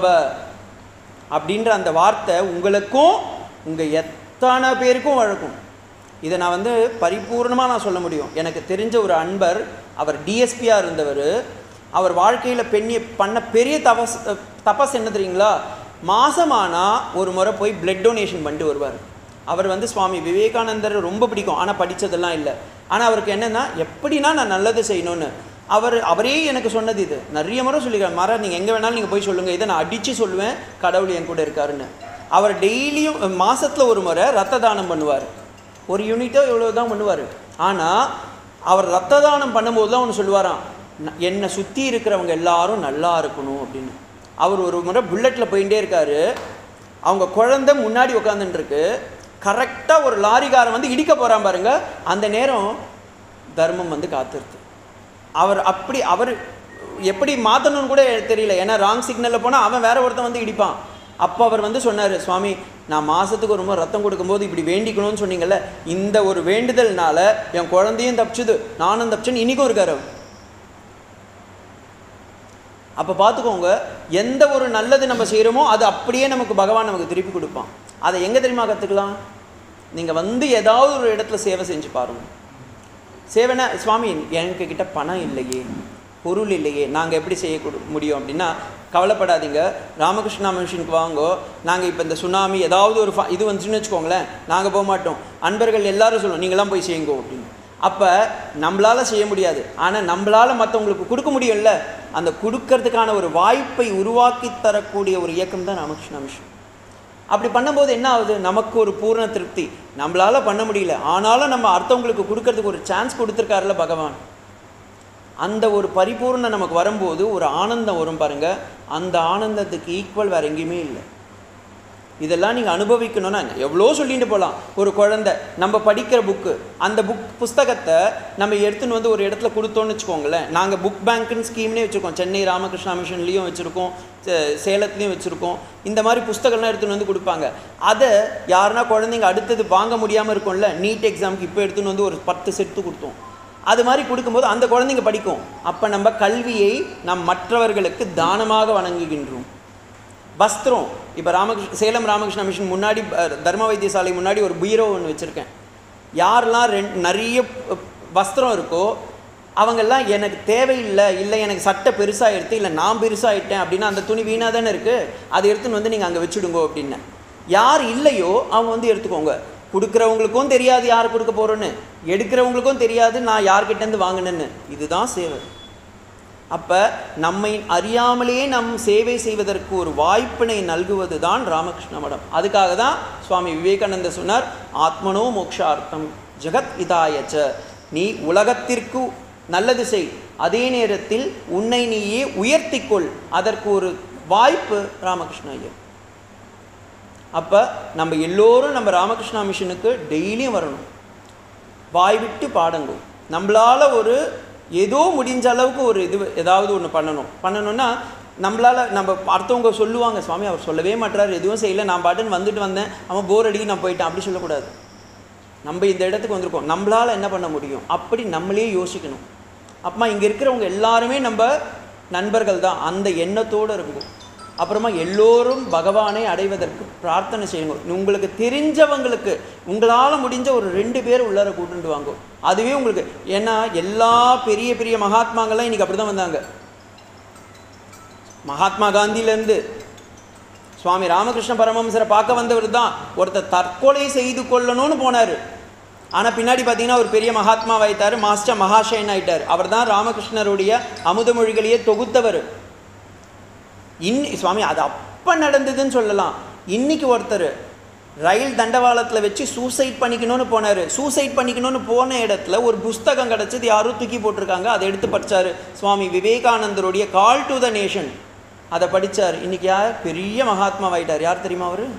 அப்படின்ற அந்த வார்த்தை உங்களுக்கும் உங்கள் எத்தனை பேருக்கும் வழக்கும் இதை நான் வந்து பரிபூர்ணமாக நான் சொல்ல முடியும் எனக்கு தெரிஞ்ச ஒரு அன்பர் அவர் டிஎஸ்பியாக இருந்தவர் அவர் வாழ்க்கையில் பெண்ணிய பண்ண பெரிய தபஸ் தபஸ் என்ன தெரியுங்களா மாசமானா ஒரு முறை போய் பிளட் டொனேஷன் பண்ணிட்டு வருவார் அவர் வந்து சுவாமி விவேகானந்தர் ரொம்ப பிடிக்கும் ஆனால் படித்ததெல்லாம் இல்லை ஆனால் அவருக்கு என்னென்னா எப்படின்னா நான் நல்லது செய்யணும்னு அவர் அவரே எனக்கு சொன்னது இது நிறைய முறை சொல்லியிருக்காரு மர நீங்கள் எங்கே வேணாலும் நீங்கள் போய் சொல்லுங்கள் இதை நான் அடித்து சொல்லுவேன் கடவுள் என் கூட இருக்காருன்னு அவர் டெய்லியும் மாசத்துல ஒரு முறை ரத்த தானம் பண்ணுவார் ஒரு யூனிட்டோ இவ்வளோ தான் பண்ணுவார் ஆனால் அவர் ரத்த தானம் பண்ணும்போது தான் ஒன்று சொல்லுவாராம் "ந- என்னை சுற்றி இருக்கிறவங்க எல்லாரும் நல்லா இருக்கணும் அப்படின்னு அவர் ஒரு முறை புல்லட்டில் போயிட்டே இருக்காரு அவங்க குழந்தை முன்னாடி உட்காந்துட்டு இருக்கு கரெக்டாக ஒரு லாரிக்காரன் வந்து இடிக்க போகிறான் பாருங்க அந்த நேரம் தர்மம் வந்து காத்திருது அவர் அப்படி அவர் எப்படி மாற்றணும்னு கூட தெரியல ஏன்னா ராங் சிக்னலில் போனால் அவன் வேற ஒருத்தன் வந்து இடிப்பான் அப்போ அவர் வந்து சொன்னார் சுவாமி நான் மாதத்துக்கு ஒரு முறை ரத்தம் கொடுக்கும்போது இப்படி வேண்டிக்கணும்னு சொன்னீங்கல்ல இந்த ஒரு வேண்டுதல்னால என் குழந்தையும் தப்பிச்சுது நானும் தப்பிச்சுன்னு இன்றைக்கும் இருக்காரு அவர் அப்போ பார்த்துக்கோங்க எந்த ஒரு நல்லது நம்ம செய்கிறோமோ அது அப்படியே நமக்கு பகவான் நமக்கு திருப்பி கொடுப்பான் அதை எங்கே தெரியுமா கற்றுக்கலாம் நீங்கள் வந்து ஏதாவது ஒரு இடத்துல சேவை செஞ்சு பாருங்க சேவைனா சுவாமி எனக்கு கிட்ட பணம் இல்லையே பொருள் இல்லையே நாங்கள் எப்படி செய்ய கொடு- முடியும் அப்படின்னா கவலைப்படாதீங்க ராமகிருஷ்ணா மிஷனுக்கு வாங்கோ நாங்கள் இப்போ இந்த சுனாமி ஏதாவது ஒரு ஃப- இது வந்துச்சுன்னு வச்சுக்கோங்களேன் நாங்கள் போக மாட்டோம் அன்பர்கள் எல்லாரும் சொல்லுவோம் நீங்களாம் போய் செய்யுங்கோ அப்படின்னு அப்போ நம்மளால் செய்ய முடியாது ஆனால் நம்மளால் மற்றவங்களுக்கு கொடுக்க முடியும்ல அந்த கொடுக்கறதுக்கான ஒரு வாய்ப்பை உருவாக்கி தரக்கூடிய ஒரு இயக்கம் தான் ராமகிருஷ்ணா மிஷன் அப்படி பண்ணும்போது என்ன ஆகுது நமக்கு ஒரு பூர்ண திருப்தி நம்மளால பண்ண முடியல ஆனாலும் நம்ம அடுத்தவங்களுக்கு கொடுக்கறதுக்கு ஒரு சான்ஸ் கொடுத்துருக்காருல பகவான் அந்த ஒரு பரிபூர்ணம் நமக்கு வரும்போது ஒரு ஆனந்தம் வரும் பாருங்க அந்த ஆனந்தத்துக்கு ஈக்குவல் வேற எங்கேயுமே இல்லை இதெல்லாம் நீங்கள் அனுபவிக்கணும்னா எவ்வளோ சொல்லிட்டு போகலாம் ஒரு குழந்தை நம்ம படிக்கிற புக்கு அந்த புக் புஸ்தகத்தை நம்ம எடுத்துன்னு வந்து ஒரு இடத்துல கொடுத்தோன்னு வச்சுக்கோங்களேன் நாங்கள் புக் பேங்க்குன்னு ஸ்கீம்னே வச்சுருக்கோம் சென்னை ராமகிருஷ்ணா மிஷன்லேயும் வச்சுருக்கோம் சே- சேலத்துலேயும் வச்சுருக்கோம் இந்த மாதிரி புஸ்தகம்லாம் எடுத்துன்னு வந்து கொடுப்பாங்க அதை யாருன்னா குழந்தைங்க அடுத்தது வாங்க முடியாமல் இருக்கும்ல நீட் எக்ஸாமுக்கு இப்போ எடுத்துன்னு வந்து ஒரு பத்து செட்டு கொடுத்தோம் அது மாதிரி கொடுக்கும்போது அந்த குழந்தைங்க படிக்கும் அப்போ நம்ம கல்வியை நாம் மற்றவர்களுக்கு தானமாக வணங்குகின்றோம் வஸ்திரம் இப்போ ராமகிருஷ்ண சேலம் ராமகிருஷ்ண மிஷன் முன்னாடி அஹ், தர்ம வைத்தியசாலை முன்னாடி ஒரு பீரோ ஒன்று வச்சுருக்கேன் யாரெல்லாம் ரெண் நிறைய அஹ், வஸ்திரம் இருக்கோ அவங்கெல்லாம் எனக்கு தேவையில்லை இல்லை எனக்கு சட்டை பெருசாகிடுது இல்லை நான் பெருசாகிட்டேன் அப்படின்னா அந்த துணி வீணாக தானே இருக்குது அதை எடுத்துன்னு வந்து நீங்கள் அங்கே வச்சுடுங்கோ அப்படின்னு யார் இல்லையோ அவங்க வந்து எடுத்துக்கோங்க கொடுக்குறவங்களுக்கும் தெரியாது யார் கொடுக்க போகிறோன்னு எடுக்கிறவங்களுக்கும் தெரியாது நான் யார்கிட்டேருந்து வாங்கினேன்னு இதுதான் சேவை அப்போ நம்மை அறியாமலேயே நம் சேவை செய்வதற்கு ஒரு வாய்ப்பினை நல்குவது தான் ராமகிருஷ்ண மடம் அதுக்காக தான் சுவாமி விவேகானந்த சொன்னார் ஆத்மனோ மோக்ஷார்த்தம் ஜெகத் இதாயச்ச நீ உலகத்திற்கு நல்லது செய் அதே நேரத்தில் உன்னை நீயே உயர்த்திக்கொள் அதற்கு ஒரு வாய்ப்பு ராமகிருஷ்ண ஐயர் அப்போ நம்ம எல்லோரும் நம்ம ராமகிருஷ்ணா மிஷனுக்கு டெய்லியும் வரணும் வாய் விட்டு பாடுங்க நம்மளால் ஒரு ஏதோ முடிஞ்ச அளவுக்கு ஒரு இது ஏதாவது ஒன்று பண்ணணும் பண்ணணும்னா நம்மளால் நம்ம அடுத்தவங்க சொல்லுவாங்க சுவாமி அவர் சொல்லவே மாட்டார் எதுவும் செய்யலை நான் பாட்டுன்னு வந்துட்டு வந்தேன் அவன் போர் அடிக்கி நான் போயிட்டேன் அப்படி சொல்லக்கூடாது நம்ம இந்த இடத்துக்கு வந்திருக்கோம் நம்மளால் என்ன பண்ண முடியும் அப்படி நம்மளே யோசிக்கணும் அப்புறமா இங்கே இருக்கிறவங்க எல்லாருமே நம்ம நண்பர்கள் தான் அந்த எண்ணத்தோடு இருக்கும் அப்புறமா எல்லோரும் பகவானை அடைவதற்கு பிரார்த்தனை செய்யுங்க உங்களுக்கு தெரிஞ்சவங்களுக்கு உங்களால் முடிஞ்ச ஒரு ரெண்டு பேர் உள்ளார கூட்டுட்டு வாங்க அதுவே உங்களுக்கு ஏன்னா எல்லா பெரிய பெரிய மகாத்மாங்கள்லாம் இன்னைக்கு அப்படி தான் வந்தாங்க மகாத்மா காந்தியிலேருந்து சுவாமி ராமகிருஷ்ண பரமஹம்சரை பார்க்க வந்தவர் தான் ஒருத்தர் தற்கொலை செய்து கொள்ளணும்னு போனார் ஆனால் பின்னாடி பார்த்தீங்கன்னா ஒரு பெரிய மகாத்மாவாயிட்டார் மாஸ்டர் மகாஷயன் ஆயிட்டார் அவர் தான் ராமகிருஷ்ணருடைய அமுத மொழிகளையே தொகுத்தவர் இன் சுவாமி அது அப்போ நடந்ததுன்னு சொல்லலாம் இன்னைக்கு ஒருத்தர் ரயில் தண்டவாளத்தில் வச்சு சூசைட் பண்ணிக்கணும்னு போனார் சூசைட் பண்ணிக்கணும்னு போன இடத்துல ஒரு புஸ்தகம் கிடச்சது யாரோ தூக்கி போட்டிருக்காங்க அதை எடுத்து படிச்சாரு சுவாமி விவேகானந்தருடைய கால் டு த நேஷன் அதை படிச்சார் இன்னைக்கு யார் பெரிய மகாத்மாவாயிட்டார் யார் தெரியுமா அவர்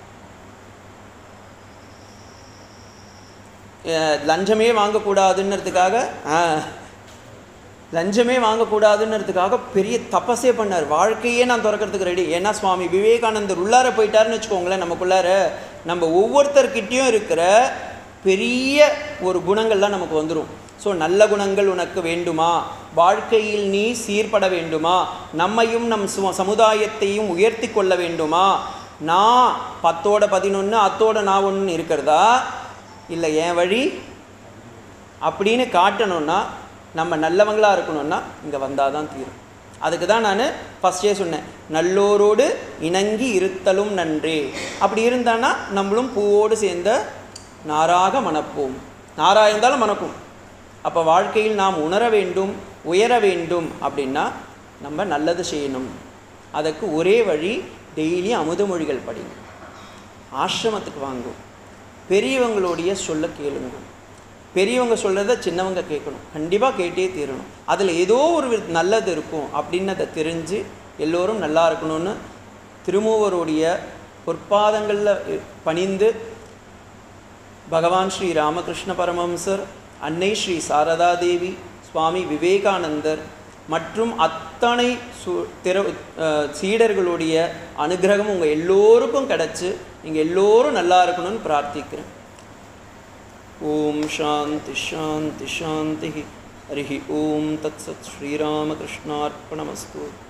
லஞ்சமே வாங்கக்கூடாதுன்றதுக்காக ஆ, லஞ்சமே வாங்கக்கூடாதுன்றதுக்காக பெரிய தபஸே பண்ணார் வாழ்க்கையே நான் திறக்கிறதுக்கு ரெடி ஏன்னா சுவாமி விவேகானந்தர் உள்ளார போயிட்டாருன்னு வச்சுக்கோங்களேன் நமக்குள்ளார நம்ம ஒவ்வொருத்தர்கிட்டயும் இருக்கிற பெரிய ஒரு குணங்கள்லாம் நமக்கு வந்துடும் ஸோ நல்ல குணங்கள் உனக்கு வேண்டுமா வாழ்க்கையில் நீ சீர்பட வேண்டுமா நம்மையும் நம் சு- சமுதாயத்தையும் உயர்த்தி கொள்ள வேண்டுமா நான் பத்தோட பதினொன்று அத்தோட நான் ஒன்று இருக்கிறதா இல்லை என் வழி அப்படின்னு காட்டணும்னா நம்ம நல்லவங்களாக இருக்கணும்னா இங்கே வந்தால் தான் தீரும் அதுக்கு தான் நான் ஃபஸ்ட்டே சொன்னேன் நல்லோரோடு இணங்கி இருத்தலும் நன்றே அப்படி இருந்தான்னா நம்மளும் பூவோடு சேர்ந்த நாராக மணப்போம் நாரா இருந்தாலும் மணக்கும் அப்போ வாழ்க்கையில் நாம் உணர வேண்டும் உயர வேண்டும் அப்படின்னா நம்ம நல்லது செய்யணும் அதுக்கு ஒரே வழி டெய்லி அமுதமொழிகள் படிங்க ஆசிரமத்துக்கு வாங்கும் பெரியவங்களுடைய சொல்ல கேளுங்க பெரியவங்க சொல்கிறத சின்னவங்க கேட்கணும் கண்டிப்பாக கேட்டே தீரணும் அதில் ஏதோ ஒரு வி- நல்லது இருக்கும் அப்படின்னு அதை தெரிஞ்சு எல்லோரும் நல்லா இருக்கணும்னு திருமூவருடைய பொற்பாதங்களில் இ- பணிந்து பகவான் ஸ்ரீ ராமகிருஷ்ண பரமஹம்சர் அன்னை ஸ்ரீ சாரதா தேவி சுவாமி விவேகானந்தர் மற்றும் அத்தனை சு திற அஹ் சீடர்களுடைய அனுகிரகம் உங்கள் எல்லோருக்கும் கிடச்சி நீங்கள் எல்லோரும் நல்லா இருக்கணும்னு பிரார்த்திக்கிறேன் ஓம் சாந்தி சாந்தி சாந்தி ஹரி ஓம் தத் சத் ஸ்ரீராமகிருஷ்ணார்ப்பணமஸ்து